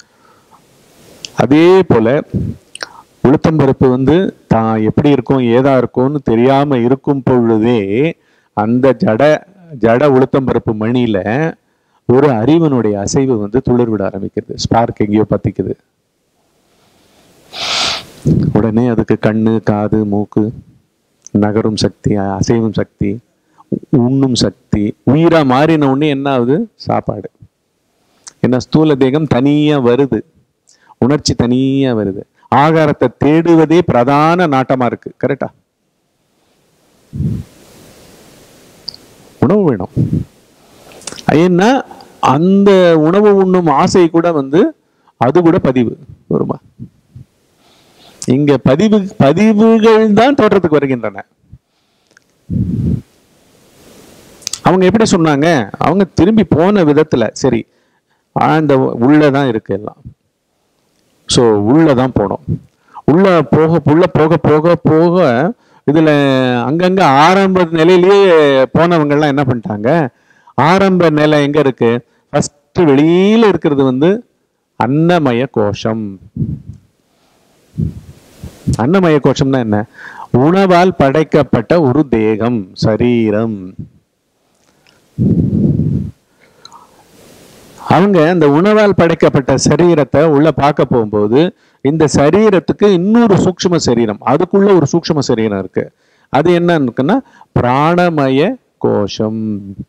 அதே போல உளுத்தம்பருப்பு வந்து தான் எப்படி இருக்கும் ஏதா இருக்கும்னு தெரியாம இருக்கும் பொழுதே அந்த ஜட ஜட உளுத்தம்பருப்பு மணியில ஒரு அறிவனுடைய அசைவு வந்து துளிர் விட ஆரம்பிக்கிறது ஸ்பார்க் எங்கேயோ பத்திக்குது உடனே அதுக்கு கண்ணு காது மூக்கு நகரும் சக்தி அசைவும் சக்தி உண்ணும் சக்தி உயிரா மாறின உடனே என்ன ஆகுது சாப்பாடு ஏன்னா ஸ்தூல தேகம் தனியா வருது உணர்ச்சி தனியா வருது ஆகாரத்தை தேடுவதே பிரதான நாட்டமா இருக்கு கரெக்டா உணவு வேணும் ஏன்னா அந்த உணவு உண்ணும் ஆசை கூட வந்து அது கூட பதிவு வருமா இங்க பதிவு பதிவுகள் தான் தோற்றத்துக்கு வருகின்றன அவங்க எப்படி சொன்னாங்க அவங்க திரும்பி போன விதத்துல சரி ஆழ்ந்த உள்ளதான் இருக்கு எல்லாம் ஸோ உள்ளதான் போனோம் உள்ள போக உள்ள போக போக போக இதுல அங்கங்க ஆரம்ப நிலையிலேயே போனவங்கெல்லாம் என்ன பண்ணிட்டாங்க ஆரம்ப நிலை எங்க இருக்கு ஃபர்ஸ்ட் வெளியில இருக்கிறது வந்து அன்னமய கோஷம் அன்னமய கோஷம்னா என்ன உணவால் படைக்கப்பட்ட ஒரு தேகம் சரீரம் அவங்க அந்த உணவால் படைக்கப்பட்ட சரீரத்தை உள்ள பார்க்க போகும்போது இந்த சரீரத்துக்கு இன்னொரு சூக்ஷ்ம சரீரம் அதுக்குள்ள ஒரு சூக்ஷ்ம சரீரம் இருக்கு அது என்ன இருக்குன்னா பிராணமய கோஷம்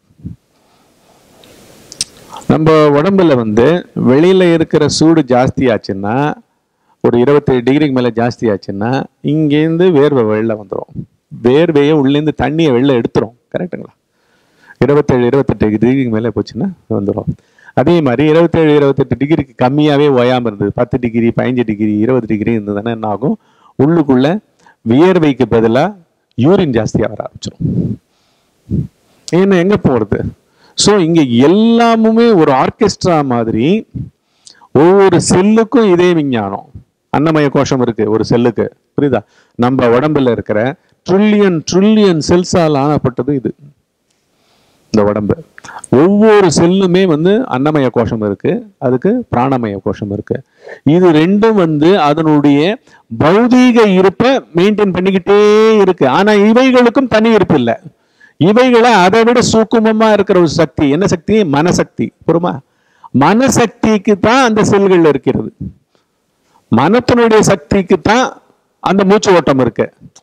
நம்ம உடம்புல வந்து வெளியில இருக்கிற சூடு ஜாஸ்தி ஆச்சுன்னா ஒரு இருபத்தேழு டிகிரிக்கு மேல ஜாஸ்தி ஆச்சுன்னா இங்கேருந்து வேர்வை வெளில வந்துடும் வேர்வையை உள்ளேருந்து தண்ணியை வெளில எடுத்துரும் கரெக்டுங்களா இருபத்தேழு இருபத்தெட்டு டிகிரிக்கு மேலே போச்சுன்னா வந்துடும் அதே மாதிரி இருபத்தேழு இருபத்தெட்டு டிகிரிக்கு கம்மியாகவே ஓயாமல் இருந்தது பத்து டிகிரி பதினஞ்சு டிகிரி இருபது டிகிரி இருந்ததுன்னா என்ன ஆகும் உள்ளுக்குள்ள வியர்வைக்கு பதிலாக யூரின் ஜாஸ்தியாக வர ஆரம்பிச்சிடும் ஏன்னா எங்கே போகிறது ஸோ இங்கே எல்லாமுமே ஒரு ஆர்கெஸ்ட்ரா மாதிரி ஒவ்வொரு செல்லுக்கும் இதே விஞ்ஞானம் அன்னமய கோஷம் இருக்கு ஒரு செல்லுக்கு புரியுதா நம்ம உடம்புல இருக்கிற ட்ரில்லியன் ட்ரில்லியன் செல்ஸால் ஆனப்பட்டது இது இந்த உடம்பு ஒவ்வொரு செல்லுமே வந்து அன்னமய கோஷம் இருக்கு அதுக்கு பிராணமய கோஷம் இருக்கு இது ரெண்டும் வந்து அதனுடைய பௌதீக இருப்பை மெயின்டைன் பண்ணிக்கிட்டே இருக்கு ஆனா இவைகளுக்கும் தனி இருப்பு இல்லை இவைகளை அதை விட சூக்குமமா இருக்கிற ஒரு சக்தி என்ன சக்தி மனசக்தி புரியுமா மனசக்திக்கு தான் அந்த செல்கள் இருக்கிறது மனத்தினுடைய சக்திக்கு தான் அந்த மூச்சு ஓட்டம் இருக்கு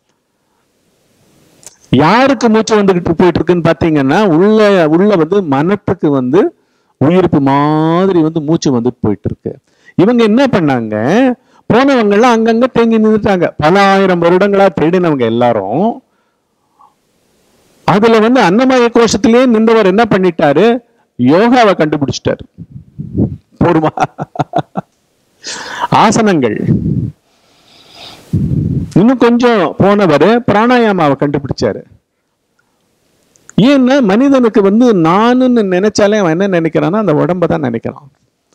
யாருக்கு மூச்சு வந்துகிட்டு போயிட்டு இருக்குன்னு பாத்தீங்கன்னா உள்ள உள்ள வந்து மனத்துக்கு வந்து உயிர்ப்பு மாதிரி வந்து மூச்சு வந்து போயிட்டு இருக்கு இவங்க என்ன பண்ணாங்க போனவங்க எல்லாம் அங்கங்க தேங்கி நின்றுட்டாங்க பல ஆயிரம் வருடங்களா தேடினவங்க எல்லாரும் அதுல வந்து அன்னமய கோஷத்திலேயே நின்றவர் என்ன பண்ணிட்டாரு யோகாவை கண்டுபிடிச்சிட்டாரு போருமா ஆசனங்கள் இன்னும் கொஞ்சம் போனவர் பிராணாயாமாவை கண்டுபிடிச்சாரு ஏன்னா மனிதனுக்கு வந்து நானுன்னு நினைச்சாலே அவன் என்ன நினைக்கிறான்னா அந்த உடம்ப தான் நினைக்கிறான்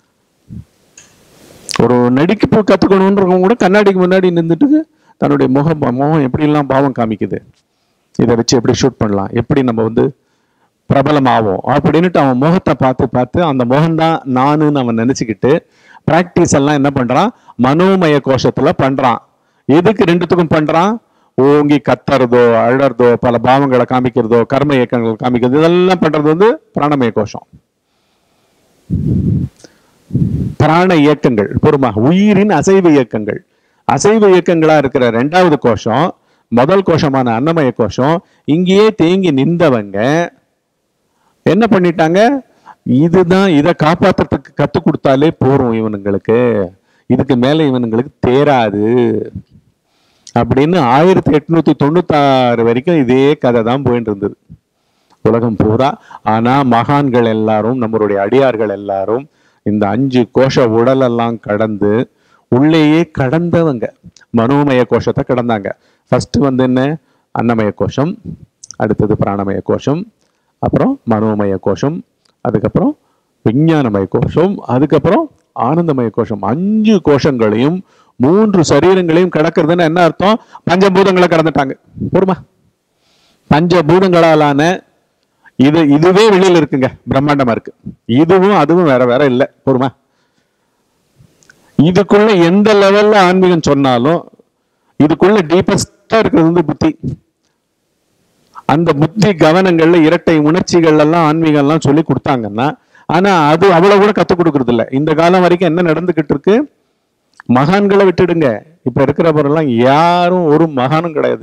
ஒரு நடிக்க போ கத்துக்கணுன்றவங்க கூட கண்ணாடிக்கு முன்னாடி நின்றுட்டு தன்னுடைய முகம் முகம் எப்படிலாம் பாவம் காமிக்குது இதை வச்சு எப்படி ஷூட் பண்ணலாம் எப்படி நம்ம வந்து பிரபலம் ஆகும் அப்படின்னுட்டு அவன் முகத்தை பார்த்து பார்த்து அந்த முகம்தான் நானுன்னு அவன் நினைச்சுக்கிட்டு பிராக்டிஸ் எல்லாம் என்ன பண்றான் மனோமய கோஷத்துல பண்றான் எதுக்கு ரெண்டுத்துக்கும் பண்றான் ஓங்கி கத்துறதோ அழறதோ பல பாவங்களை காமிக்கிறதோ கர்ம இயக்கங்கள் காமிக்கிறது இதெல்லாம் பண்றது வந்து பிராணமய கோஷம் பிராண இயக்கங்கள் பொறுமா உயிரின் அசைவு இயக்கங்கள் அசைவு இயக்கங்களா இருக்கிற ரெண்டாவது கோஷம் முதல் கோஷமான அன்னமய கோஷம் இங்கேயே தேங்கி நின்றவங்க என்ன பண்ணிட்டாங்க இதுதான் இதை காப்பாத்துறதுக்கு கத்து கொடுத்தாலே போறோம் இவனுங்களுக்கு இதுக்கு மேல இவனுங்களுக்கு தேராது அப்படின்னு ஆயிரத்தி எட்நூத்தி தொண்ணூத்தாறு வரைக்கும் இதே கதை தான் போயிட்டு இருந்தது உலகம் பூரா ஆனா மகான்கள் எல்லாரும் நம்மளுடைய அடியார்கள் எல்லாரும் இந்த அஞ்சு கோஷ உடலெல்லாம் கடந்து உள்ளேயே கடந்தவங்க மனோமய கோஷத்தை கடந்தாங்க ஃபர்ஸ்ட் வந்து என்ன அன்னமய கோஷம் அடுத்தது பிராணமய கோஷம் அப்புறம் மனோமய கோஷம் அதுக்கப்புறம் விஞ்ஞானமய கோஷம் அதுக்கப்புறம் ஆனந்தமய கோஷம் அஞ்சு கோஷங்களையும் மூன்று சரீரங்களையும் கடக்கிறதுன்னு என்ன அர்த்தம் பஞ்சபூதங்களை கடந்துட்டாங்க பொறுமா பஞ்சபூதங்களாலான இது இதுவே வெளியில இருக்குங்க பிரம்மாண்டமா இருக்கு இதுவும் அதுவும் வேற வேற இல்லை பொறுமா இதுக்குள்ள எந்த லெவல்ல ஆன்மீகம் சொன்னாலும் இதுக்குள்ள டீப்பஸ்டா இருக்கிறது வந்து புத்தி அந்த புத்தி கவனங்கள்ல இரட்டை உணர்ச்சிகள் எல்லாம் ஆன்மீகம் எல்லாம் சொல்லி கொடுத்தாங்கன்னா ஆனா அது அவ்வளவு கூட கத்துக் கொடுக்கறது இல்ல இந்த காலம் வரைக்கும் என்ன நடந்துகிட்டு இருக்கு மகான்களை விட்டுடுங்க இப்ப இருக்கிறவரெல்லாம் யாரும் ஒரு மகானும் கிடையாது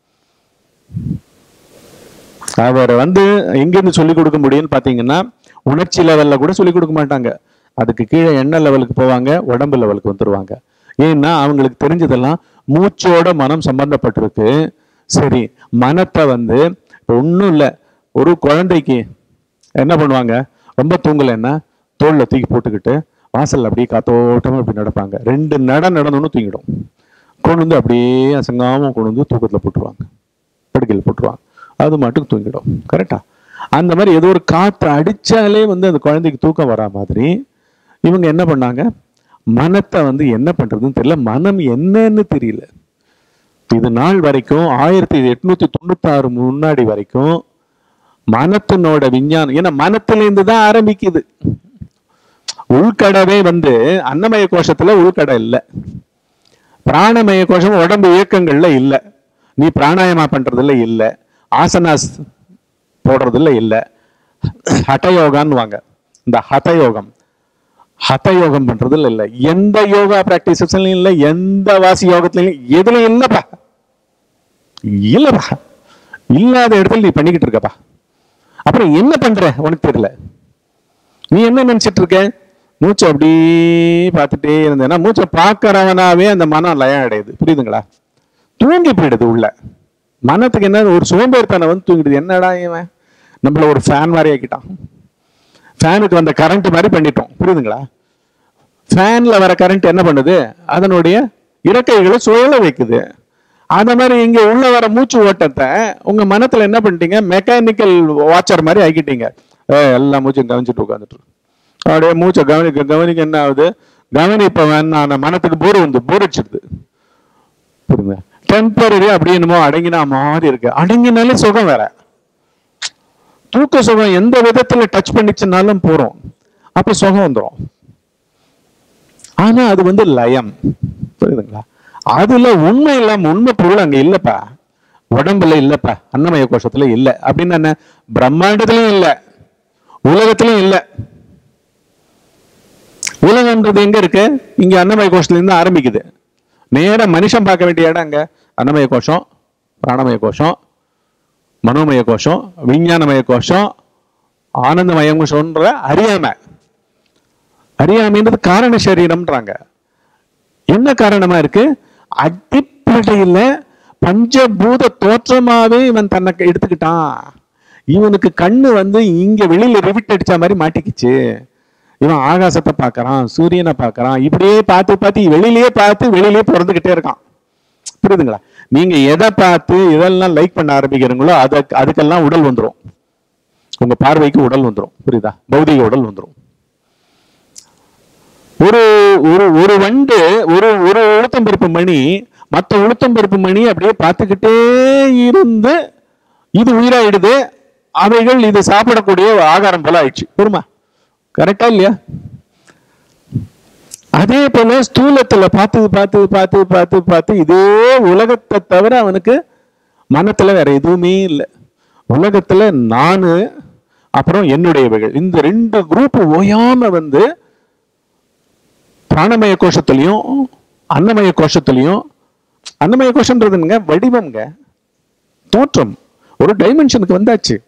அவர் வந்து எங்கிருந்து சொல்லிக் கொடுக்க முடியும்னு பாத்தீங்கன்னா உணர்ச்சி லெவல்ல கூட சொல்லிக் கொடுக்க மாட்டாங்க அதுக்கு கீழே எண்ணெய் லெவலுக்கு போவாங்க உடம்பு லெவலுக்கு வந்துருவாங்க ஏன்னா அவங்களுக்கு தெரிஞ்சதெல்லாம் மூச்சோட மனம் சம்பந்தப்பட்டிருக்கு சரி மனத்தை வந்து ஒன்றும் இல்லை ஒரு குழந்தைக்கு என்ன பண்ணுவாங்க ரொம்ப தூங்கலைன்னா தோல்ல தூக்கி போட்டுக்கிட்டு வாசல்ல அப்படியே காத்தோட்டமா இப்படி நடப்பாங்க ரெண்டு நட நடந்தோன்னு தூங்கிடும் கொண்டு வந்து அப்படியே அசங்காம கொண்டு வந்து தூக்கத்துல போட்டுருவாங்க படுக்கையில் போட்டுருவாங்க அது மட்டும் தூங்கிடும் கரெக்டா அந்த மாதிரி ஏதோ ஒரு காற்று அடிச்சாலே வந்து அந்த குழந்தைக்கு தூக்கம் வரா மாதிரி இவங்க என்ன பண்ணாங்க மனத்தை வந்து என்ன பண்றதுன்னு தெரியல மனம் என்னன்னு தெரியல இது நாள் வரைக்கும் ஆயிரத்தி எட்நூத்தி தொண்ணூத்தாறு முன்னாடி வரைக்கும் மனத்தினோட விஞ்ஞானம் ஏன்னா மனத்திலேருந்து தான் ஆரம்பிக்குது உள்கடவே வந்து அன்னமய கோஷத்துல உள்கடை இல்லை பிராணமய கோஷம் உடம்பு இயக்கங்கள்ல இல்லை நீ பிராணாயமா பண்றதுல இல்லை ஆசனாஸ் போடுறதுல இல்லை ஹட்டயோகான்னு வாங்க இந்த ஹதயோகம் ஹதயோகம் பண்றதுல இல்லை எந்த யோகா பிராக்டிசஸ்லயும் இல்லை எந்த வாசி யோகத்திலையும் எதுலயும் இல்லப்பா இல்லப்பா இல்லாத இடத்துல நீ பண்ணிக்கிட்டு இருக்கப்பா அப்புறம் என்ன பண்ற உனக்கு தெரியல நீ என்ன நினைச்சிட்டு இருக்க மூச்சை அப்படி பார்த்துட்டே இருந்தேன்னா மூச்சை பார்க்கறவனாவே அந்த மனம் லயம் அடையுது புரியுதுங்களா தூங்கி போயிடுது உள்ள மனத்துக்கு என்ன ஒரு சோம்பேறித்தனம் வந்து தூங்கிடுது என்னடா இவன் நம்மள ஒரு ஃபேன் மாதிரி ஆக்கிட்டான் ஃபேனுக்கு வந்த கரண்ட் மாதிரி பண்ணிட்டோம் புரியுதுங்களா ஃபேன்ல வர கரண்ட் என்ன பண்ணுது அதனுடைய இறக்கைகளை சுழல வைக்குது அந்த மாதிரி இங்க உள்ள வர மூச்சு ஓட்டத்தை உங்க மனத்துல என்ன பண்ணிட்டீங்க மெக்கானிக்கல் வாட்சர் மாதிரி ஆக்கிட்டீங்க ஏய், எல்லா மூச்சும் கவனிச்சுட்டு உட்காந்துட்டு அப்படியே மூச்சை கவனிக்க கவனிக்க என்ன ஆகுது கவனிப்ப வேணாம் மனத்துக்கு போர் வந்து போர் அடிச்சிடுது புரியுங்க டெம்பரரி அப்படியே என்னமோ அடங்கினா மாதிரி இருக்கு அடங்கினாலே சுகம் வேற தூக்க சுகம் எந்த விதத்துல டச் பண்ணிச்சுனாலும் போறோம் அப்ப சுகம் வந்துடும் ஆனா அது வந்து லயம் புரியுதுங்களா அதுல உண்மை இல்லாம உண்மை பொருள் அங்க இல்லப்பா உடம்புல இல்லப்பா அன்னமய கோஷத்துல இல்ல அப்படின்னு என்ன பிரம்மாண்டத்திலயும் இல்ல உலகத்திலயும் இல்ல உலகம்ன்றது எங்க இருக்கு இங்க அன்னமய கோஷத்துல இருந்து ஆரம்பிக்குது நேரா மனுஷன் பார்க்க வேண்டிய இடம் அங்க அன்னமய கோஷம் பிராணமய கோஷம் மனோமய கோஷம் விஞ்ஞானமய கோஷம் ஆனந்தமய கோஷம்ன்ற அறியாமை அறியாமைன்றது காரண சரீரம்ன்றாங்க என்ன காரணமா இருக்கு அடிப்படையில பஞ்சபூத தோற்றமாவே இவன் தன்னை எடுத்துக்கிட்டான் இவனுக்கு கண்ணு வந்து இங்க வெளியில ரிவிட் அடிச்ச மாதிரி மாட்டிக்கிச்சு இவன் ஆகாசத்தை பார்க்கறான் சூரியனை பார்க்கறான் இப்படியே பார்த்து பார்த்து வெளியிலேயே பார்த்து வெளியிலேயே பிறந்துகிட்டே இருக்கான் புரியுதுங்களா நீங்க எதை பார்த்து இதெல்லாம் லைக் பண்ண ஆரம்பிக்கிறீங்களோ அதுக்கு அதுக்கெல்லாம் உடல் வந்துரும் உங்க பார்வைக்கு உடல் வந்துரும் புரியுதா பௌதிக உடல் வந்துரும் ஒரு ஒரு ஒரு வண்டு ஒரு ஒரு உளுத்தம்பருப்பு மணி மற்ற உளுத்தம்பருப்பு மணி அப்படியே பார்த்துக்கிட்டே இருந்து இது உயிராயிடுது அவைகள் இது சாப்பிடக்கூடிய ஆகாரம் போல ஆயிடுச்சு பொறுமா கரெக்டா இல்லையா அதே போல ஸ்தூலத்துல பார்த்து பார்த்து பார்த்து பார்த்து பார்த்து இதே உலகத்தை தவிர அவனுக்கு மனத்துல வேற எதுவுமே இல்லை உலகத்துல நானு அப்புறம் என்னுடையவைகள் இந்த ரெண்டு குரூப் ஓயாம வந்து பிராணமய கோஷத்துலயும் அன்னமய கோஷத்துலயும் அன்னமய கோஷம்ன்றதுங்க வடிவம்ங்க தோற்றம் ஒரு டைமென்ஷனுக்கு வந்தாச்சு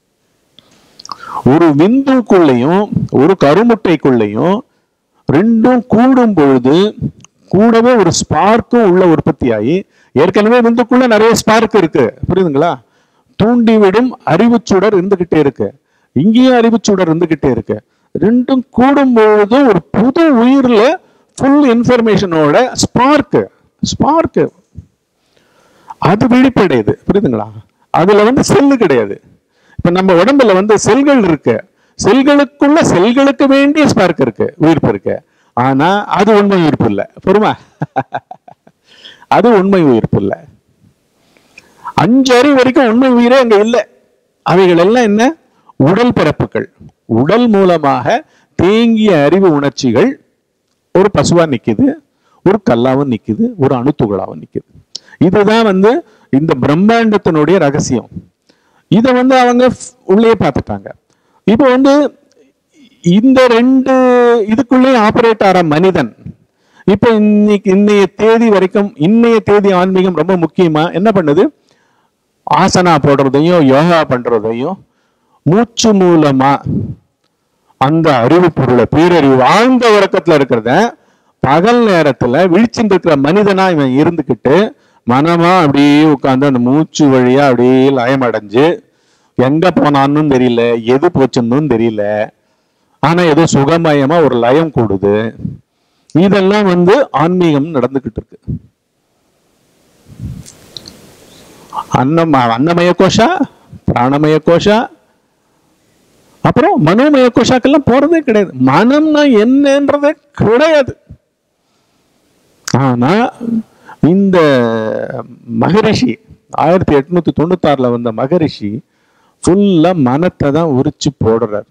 ஒரு விந்துக்குள்ளேயும் ஒரு கருமுட்டைக்குள்ளேயும் ரெண்டும் கூடும் பொழுது கூடவே ஒரு ஸ்பார்க்கும் உள்ள உற்பத்தியாகி ஏற்கனவே விந்துக்குள்ள நிறைய ஸ்பார்க் இருக்கு புரியுதுங்களா தூண்டிவிடும் அறிவுச்சுடர் இருந்துகிட்டே இருக்கு இங்கேயும் அறிவுச்சுடர் இருந்துகிட்டே இருக்கு ரெண்டும் கூடும் பொழுது ஒரு புது உயிர்ல ஃபுல் இன்ஃபர்மேஷனோட ஸ்பார்க் ஸ்பார்க் அது விழிப்படையுது புரியுதுங்களா அதுல வந்து செல்லு கிடையாது இப்ப நம்ம உடம்புல வந்து செல்கள் இருக்கு செல்களுக்குள்ள செல்களுக்கு வேண்டிய ஸ்பார்க் இருக்கு உயிர்ப்பு இருக்கு ஆனா அது உண்மை உயிர்ப்பு இல்ல பொறுமா அது உண்மை உயிர்ப்பு இல்ல அஞ்சு அறிவு வரைக்கும் உண்மை உயிரே அங்க இல்ல அவைகள் எல்லாம் என்ன உடல் பிறப்புகள் உடல் மூலமாக தேங்கிய அறிவு உணர்ச்சிகள் ஒரு பசுவா நிக்குது ஒரு கல்லாவும் நிக்குது ஒரு அணுத்துகளாவும் நிக்குது இதுதான் வந்து இந்த பிரம்மாண்டத்தினுடைய ரகசியம் இதை வந்து அவங்க ஃப்- உள்ளே பார்த்துட்டாங்க இப்போ வந்து இந்த ரெண்டு இதுக்குள்ளே ஆபரேட் ஆகிற மனிதன் இப்போ இன்னைக்கு இன்னைய தேதி வரைக்கும் இன்னைய தேதி ஆன்மீகம் ரொம்ப முக்கியமா என்ன பண்ணுது ஆசனா போடுறதையும் யோகா பண்றதையும் மூச்சு மூலமா அந்த அறிவு பொருளை பேரறிவு ஆழ்ந்த உறக்கத்துல இருக்கிறத பகல் நேரத்துல விழிச்சுட்டு இருக்கிற மனிதனா இவன் இருந்துக்கிட்டு மனமா அப்படியே உட்கார்ந்து அந்த மூச்சு வழியா அப்படியே லயம் அடைஞ்சு எங்க போனான்னு தெரியல எது போச்சுன்னு தெரியல ஆனா ஏதோ சுகமயமா ஒரு லயம் கூடுது இதெல்லாம் வந்து ஆன்மீகம் நடந்துகிட்டு இருக்கு அன்னம் அன்னமய கோஷா பிராணமய கோஷா அப்புறம் மனோமய கோஷாக்கெல்லாம் போறதே கிடையாது மனம்னா என்னன்றதே கிடையாது ஆனா இந்த மகரிஷி ஆயிரத்தி எட்நூத்தி தொண்ணூத்தாறுல வந்த மகரிஷி ஃபுல்லா மனத்தை தான் உரிச்சு போடுறார்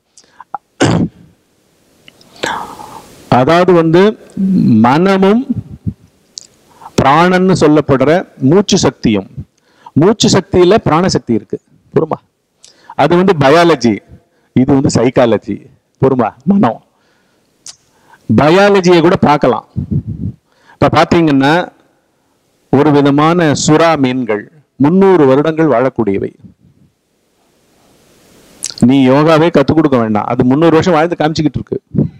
அதாவது வந்து மனமும் பிராணன்னு சொல்லப்படுற மூச்சு சக்தியும் மூச்சு சக்தியில பிராணசக்தி இருக்கு பொறுமா அது வந்து பயாலஜி இது வந்து சைக்காலஜி பொறுமா மனம் பயாலஜியை கூட பார்க்கலாம் இப்ப பாத்தீங்கன்னா ஒரு விதமான சுறா மீன்கள் முன்னூறு வருடங்கள் வாழக்கூடியவை நீ யோகாவே கத்துக் கொடுக்க வேண்டாம் அது முன்னூறு வருஷம் வாழ்ந்து காமிச்சுக்கிட்டு இருக்கு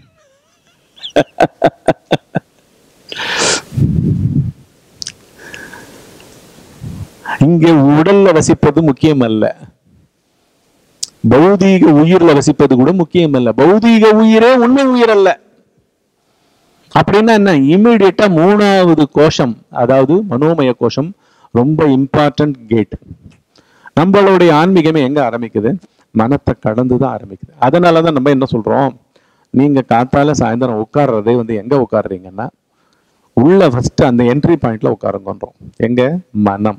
இங்க உடல்ல வசிப்பது முக்கியம் அல்ல பௌதீக உயிர்ல வசிப்பது கூட முக்கியம் அல்ல பௌதீக உயிரே உண்மை உயிர் அல்ல அப்படின்னா என்ன இம்மிடியட்டா மூணாவது கோஷம் அதாவது மனோமய கோஷம் ரொம்ப இம்பார்ட்டன்ட் கேட் நம்மளுடைய ஆன்மீகமே எங்க ஆரம்பிக்குது மனத்தை கடந்து தான் ஆரம்பிக்குது அதனாலதான் நம்ம என்ன சொல்றோம் நீங்க காத்தால சாயந்தரம் உட்கார்றதே வந்து எங்க உட்கார்றீங்கன்னா உள்ள ஃபர்ஸ்ட் அந்த என்ட்ரி பாயிண்ட்ல உட்காருங்கன்றோம் எங்க மனம்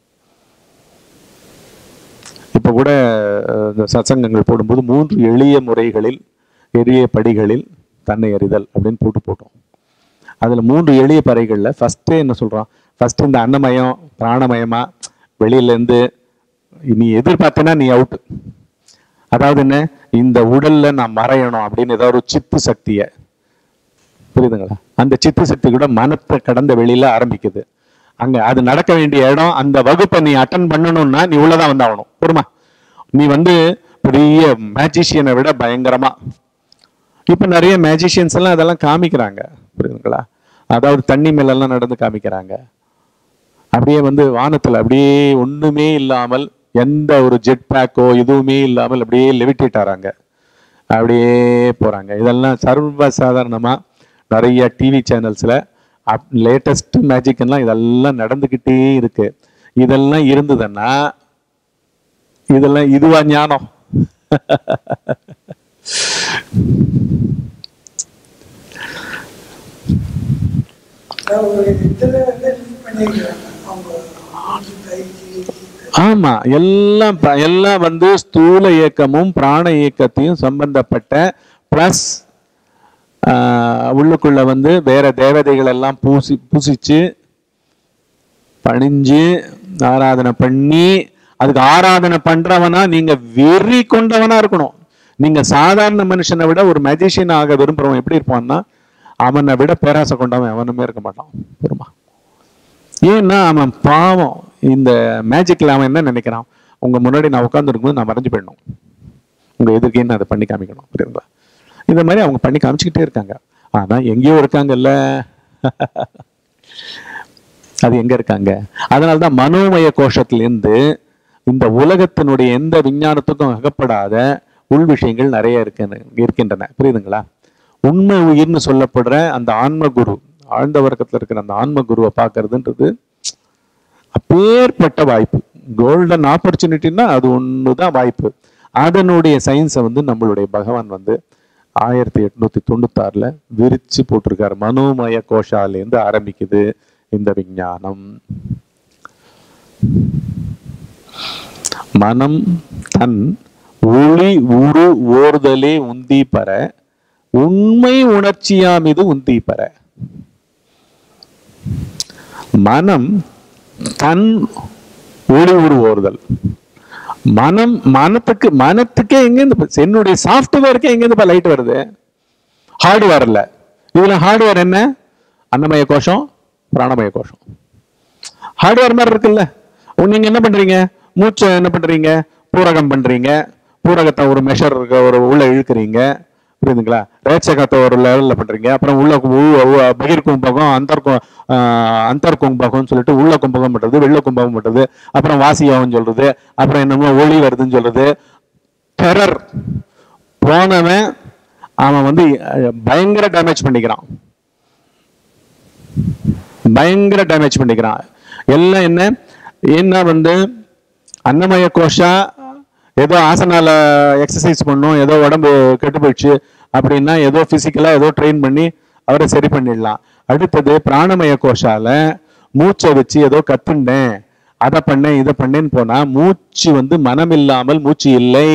இப்ப கூட அஹ், இந்த சத்சங்கங்கள் போடும்போது மூன்று எளிய முறைகளில் எளிய படிகளில் தன்னை அறிதல் அப்படின்னு போட்டு போட்டோம் அதுல மூன்று எளிய பறைகள்ல ஃபர்ஸ்டே என்ன சொல்றான் ஃபர்ஸ்ட் இந்த அன்னமயம் பிராணமயமா வெளியில இருந்து நீ எதிர்பார்த்தனா நீ அவுட் அதாவது என்ன இந்த உடல்ல நான் மறையணும் அப்படின்னு ஏதாவது ஒரு சித்து சக்தியை புரியுதுங்களா அந்த சித்து சக்தி கூட மனத்தை கடந்த வெளியில ஆரம்பிக்குது அங்க அது நடக்க வேண்டிய இடம் அந்த வகுப்பை நீ அட்டன் பண்ணணும்னா நீ உள்ளதான் வந்தாகணும் பொறுமா நீ வந்து பெரிய மேஜிஷியனை விட பயங்கரமா இப்ப நிறைய மேஜிஷியன்ஸ் எல்லாம் அதெல்லாம் காமிக்கிறாங்க புரியுதுங்களா அதாவது தண்ணி மேல எல்லாம் நடந்து காமிக்கிறாங்க அப்படியே வந்து வானத்துல அப்படியே ஒண்ணுமே இல்லாமல் எந்த ஒரு ஜெட் பேக்கோ எதுவுமே இல்லாமல் அப்படியே லெவிட்டேட் ஆறாங்க அப்படியே போறாங்க இதெல்லாம் சர்வ சாதாரணமா நிறைய டிவி சேனல்ஸ்ல லேட்டஸ்ட் மேஜிக் எல்லாம் இதெல்லாம் நடந்துகிட்டே இருக்கு இதெல்லாம் இருந்ததுன்னா இதெல்லாம் இதுவா ஞானம் ஒரு இதில் வந்து இது பண்ணிக்கிறாங்க அவங்க மூச்சு பயிற்சி ஆமா எல்லாம் ப- எல்லாம் வந்து ஸ்தூல இயக்கமும் பிராண இயக்கத்தையும் சம்பந்தப்பட்ட பிளஸ் உள்ளுக்குள்ள வந்து வேற தேவதைகள் எல்லாம் பூசி பூசிச்சு பணிஞ்சு ஆராதனை பண்ணி அதுக்கு ஆராதனை பண்றவனா நீங்க வெறி கொண்டவனா இருக்கணும் நீங்க சாதாரண மனுஷனை விட ஒரு மேஜிஷியன் ஆக விரும்புறவன் எப்படி இருப்பான்னா அவனை விட பேராசை கொண்டவன் எவனுமே இருக்க மாட்டான் பெருமா ஏன்னா அவன் பாவம் இந்த மேஜிக்ல அவன் என்ன நினைக்கிறான் உங்க முன்னாடி நான் உட்காந்துருக்கும்போது நான் மறைஞ்சு போயிடணும் உங்க எதிர்க்கே நான் அதை பண்ணி காமிக்கணும் புரியுதுங்களா இந்த மாதிரி அவங்க பண்ணி காமிச்சுக்கிட்டே இருக்காங்க ஆனா எங்கேயோ இருக்காங்கல்ல அது எங்க இருக்காங்க அதனாலதான் மனோமய கோஷத்திலிருந்து இந்த உலகத்தினுடைய எந்த விஞ்ஞானத்துக்கும் அகப்படாத உள் விஷயங்கள் நிறைய இருக்கு இருக்கின்றன புரியுதுங்களா உண்மை உயிர்னு சொல்லப்படுற அந்த ஆன்ம குரு ஆழ்ந்த வர்க்கத்துல இருக்கிற அந்த ஆன்ம குருவை பார்க்கறதுன்றது அப்பேற்பட்ட வாய்ப்பு கோல்டன் ஆப்பர்ச்சுனிட்டின்னா அது ஒண்ணுதான் வாய்ப்பு அதனுடைய சயின்ஸை வந்து நம்மளுடைய பகவான் வந்து ஆயிரத்தி எட்நூத்தி தொண்ணூத்தாறுல விரிச்சு போட்டிருக்காரு மனோமய கோஷாலேருந்து ஆரம்பிக்குது இந்த விஞ்ஞானம் மனம் தன் ஒளி உரு ஓர்தலே உந்தி பெற உண்மை உணர்ச்சியாம் இது உந்தி பெற மனம் தன் ஒளி உரு ஓர்தல் மனம் மனத்துக்கு மனத்துக்கே எங்கேருந்து என்னுடைய சாஃப்ட்வேருக்கே எங்கேருந்து லைட் வருது ஹார்ட்வேர் இல்ல இதுல ஹார்ட்வேர் என்ன அன்னமய கோஷம் பிராணமய கோஷம் ஹார்ட்வேர் மாதிரி இருக்குல்ல உ- நீங்க என்ன பண்றீங்க மூச்சை என்ன பண்றீங்க பூரகம் பண்றீங்க பூரகத்தை ஒரு மெஷர் ஒரு உள்ள இழுக்கிறீங்க புரியுதுங்களா ரேட்சகத்தை ஒரு லெவல்ல பண்றீங்க அப்புறம் உள்ள கு- உ- உ- பகிர் கும்பகம் அந்தர் கு- ஆஹ் அந்தர் கும்பகம்னு சொல்லிட்டு உள்ள கும்பகம் பண்றது வெள்ள கும்பகம் பண்றது அப்புறம் வாசியாவும் சொல்றது அப்புறம் என்னமோ ஒளி வருதுன்னு சொல்றது டெரர் போனவன் அவன் வந்து அஹ், பயங்கர டேமேஜ் பண்ணிக்கிறான் பயங்கர டேமேஜ் பண்ணிக்கிறான் எல்லாம் என்ன என்ன வந்து அன்னமய கோஷா ஏதோ ஆசனால எக்ஸசைஸ் பண்ணும் ஏதோ உடம்பு கெட்டு போயிடுச்சு அப்படின்னா ஏதோ பிசிக்கலா ஏதோ ட்ரெயின் பண்ணி அவரை சரி பண்ணிடலாம் அடுத்தது பிராணமய கோஷால மூச்சை வச்சு ஏதோ கத்துண்டேன் அதை பண்ணேன் இதை பண்ணேன்னு போனா மூச்சு வந்து மனம் இல்லாமல் மூச்சு இல்லை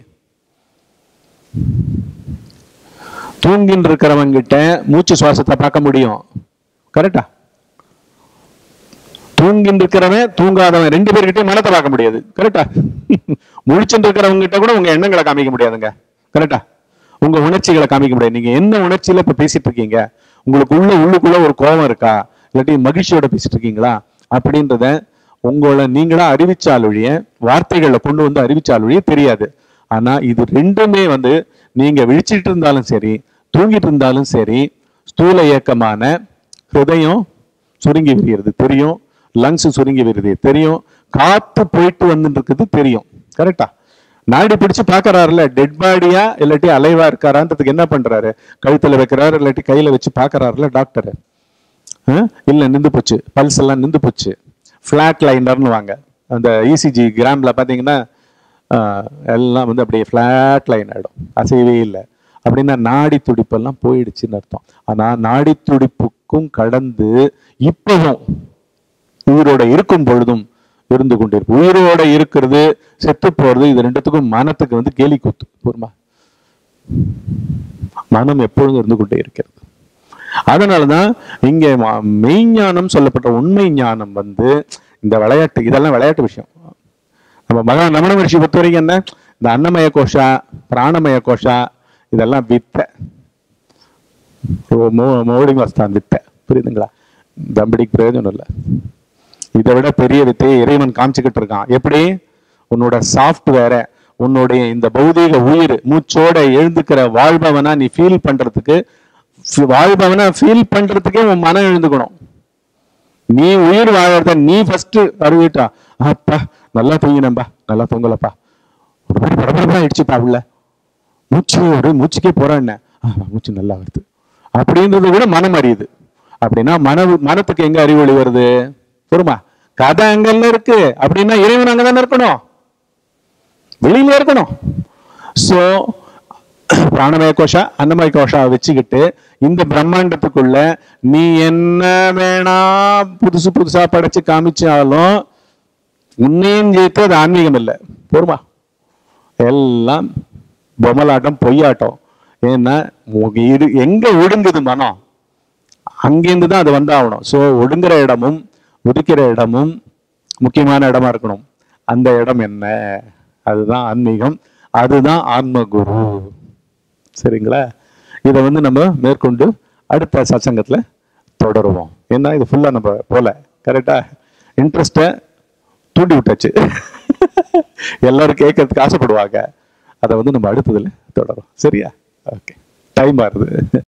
தூங்கின்னு இருக்கிறவங்க கிட்ட மூச்சு சுவாசத்தை பார்க்க முடியும் கரெக்டா தூங்கின்னு இருக்கிறவன் தூங்காதவன் ரெண்டு பேர்கிட்டயும் மனத்தை பார்க்க முடியாது கரெக்டா முழிச்சுட்டு இருக்கிறவங்க கிட்ட கூட உங்க எண்ணங்களை காமிக்க முடியாதுங்க கரெக்டா உங்க உணர்ச்சிகளை காமிக்க முடியாது நீங்க என்ன உணர்ச்சியில இப்ப பேசிட்டு இருக்கீங்க உங்களுக்கு உள்ள உள்ளுக்குள்ள ஒரு கோபம் இருக்கா இல்லாட்டி மகிழ்ச்சியோட பேசிட்டு இருக்கீங்களா அப்படின்றத உங்களை நீங்களா அறிவிச்சாலொழிய வார்த்தைகளை கொண்டு வந்து அறிவிச்சாலொழிய தெரியாது ஆனா இது ரெண்டுமே வந்து நீங்க விழிச்சிட்டு இருந்தாலும் சரி தூங்கிட்டு இருந்தாலும் சரி ஸ்தூல இயக்கமான ஹிருதயம் சுருங்கி விரிகிறது தெரியும் லங்ஸ் சுருங்கி விரியுது தெரியும் காத்து போயிட்டு வந்துட்டு இருக்குது தெரியும் கரெக்டா நாடி பிடிச்சு பாக்குறாருல டெட் பாடியா இல்லாட்டி அலைவா இருக்காரான்றதுக்கு என்ன பண்றாரு கழுத்துல வைக்கிறாரு இல்லாட்டி கையில வச்சு பாக்குறாருல டாக்டர் இல்ல நிந்து போச்சு பல்ஸ் எல்லாம் நிந்து போச்சு ஃபிளாட் லைனர்னு வாங்க அந்த இசிஜி கிராம்ல பாத்தீங்கன்னா ஆஹ், எல்லாம் வந்து அப்படியே ஃபிளாட் லைன் ஆயிடும் அசையவே இல்லை அப்படின்னா நாடி துடிப்பெல்லாம் போயிடுச்சுன்னு அர்த்தம் ஆனா நாடி துடிப்புக்கும் கடந்து இப்பவும் உயிரோட இருக்கும் பொழுதும் இருந்து கொண்டிருக்கும் உயிரோட இருக்கிறது செத்து போறது இது ரெண்டுத்துக்கும் மனத்துக்கு வந்து கேலி கூத்து போருமா மனம் எப்பொழுதும் இருந்து கொண்டே இருக்கிறது அதனாலதான் இங்க ம- மெய்ஞானம் சொல்லப்பட்ட உண்மை ஞானம் வந்து இந்த விளையாட்டு இதெல்லாம் விளையாட்டு விஷயம் நம்ம மகா நமன மகிழ்ச்சி பொறுத்த வரைக்கும் என்ன இந்த அன்னமய கோஷா பிராணமய கோஷா இதெல்லாம் வித்தை மோடி மஸ்தான் வித்தை புரியுதுங்களா தம்படிக்கு பிரயோஜனம் இல்லை இதை விட பெரிய வித்தையை இறைவன் காமிச்சுக்கிட்டு இருக்கான் எப்படி உன்னோட சாஃப்ட்வேரை உன்னுடைய இந்த பௌதீக உயிர் மூச்சோட எழுந்துக்கிற வாழ்பவனா நீ ஃபீல் பண்றதுக்கு ஃபி- வாழ்பவனா ஃபீல் பண்றதுக்கே உன் மனம் எழுந்துக்கணும் நீ உயிர் வாழறத நீ ஃபர்ஸ்ட் அறிவிட்டா அப்பா நல்லா தூங்கினப்பா நல்லா தூங்கலப்பா ஒரு மாதிரி படபடப்பா ஆயிடுச்சுப்பா உள்ள மூச்சு ஒரு மூச்சுக்கே போறான்னு மூச்சு நல்லா வருது அப்படின்றது கூட மனம் அறியுது அப்படின்னா மன மனத்துக்கு எங்க அறிவொளி வருது பொறுமா கதை அங்கல்ல இருக்கு அப்படின்னா இறைவன் அங்கதானே இருக்கணும் வெளியில இருக்கணும் சோ பிராணமய கோஷா அன்னமய கோஷா வச்சுக்கிட்டு இந்த பிரம்மாண்டத்துக்குள்ள நீ என்ன வேணா புதுசு புதுசா படைச்சு காமிச்சாலும் உன்னையும் ஜெயித்து அது ஆன்மீகம் இல்லை பொறுமா எல்லாம் பொம்மலாட்டம் பொய்யாட்டம் ஏன்னா உங்க இரு எங்க ஒடுங்குது மனம் அங்கேருந்து தான் அது வந்தாகணும் ஸோ ஒடுங்குற இடமும் உதிக்கிற இடமும் முக்கியமான இடமா இருக்கணும் அந்த இடம் என்ன அதுதான் ஆன்மீகம் அதுதான் ஆன்ம குரு சரிங்களா இதை வந்து நம்ம மேற்கொண்டு அடுத்த சத்சங்கத்தில் தொடருவோம் ஏன்னா இது ஃபுல்லாக நம்ம போல கரெக்டா இன்ட்ரெஸ்ட்டை தூண்டி விட்டாச்சு எல்லாரும் கேட்கறதுக்கு ஆசைப்படுவாங்க அதை வந்து நம்ம அடுத்ததுல தொடரும் சரியா ஓகே டைம் ஆகுது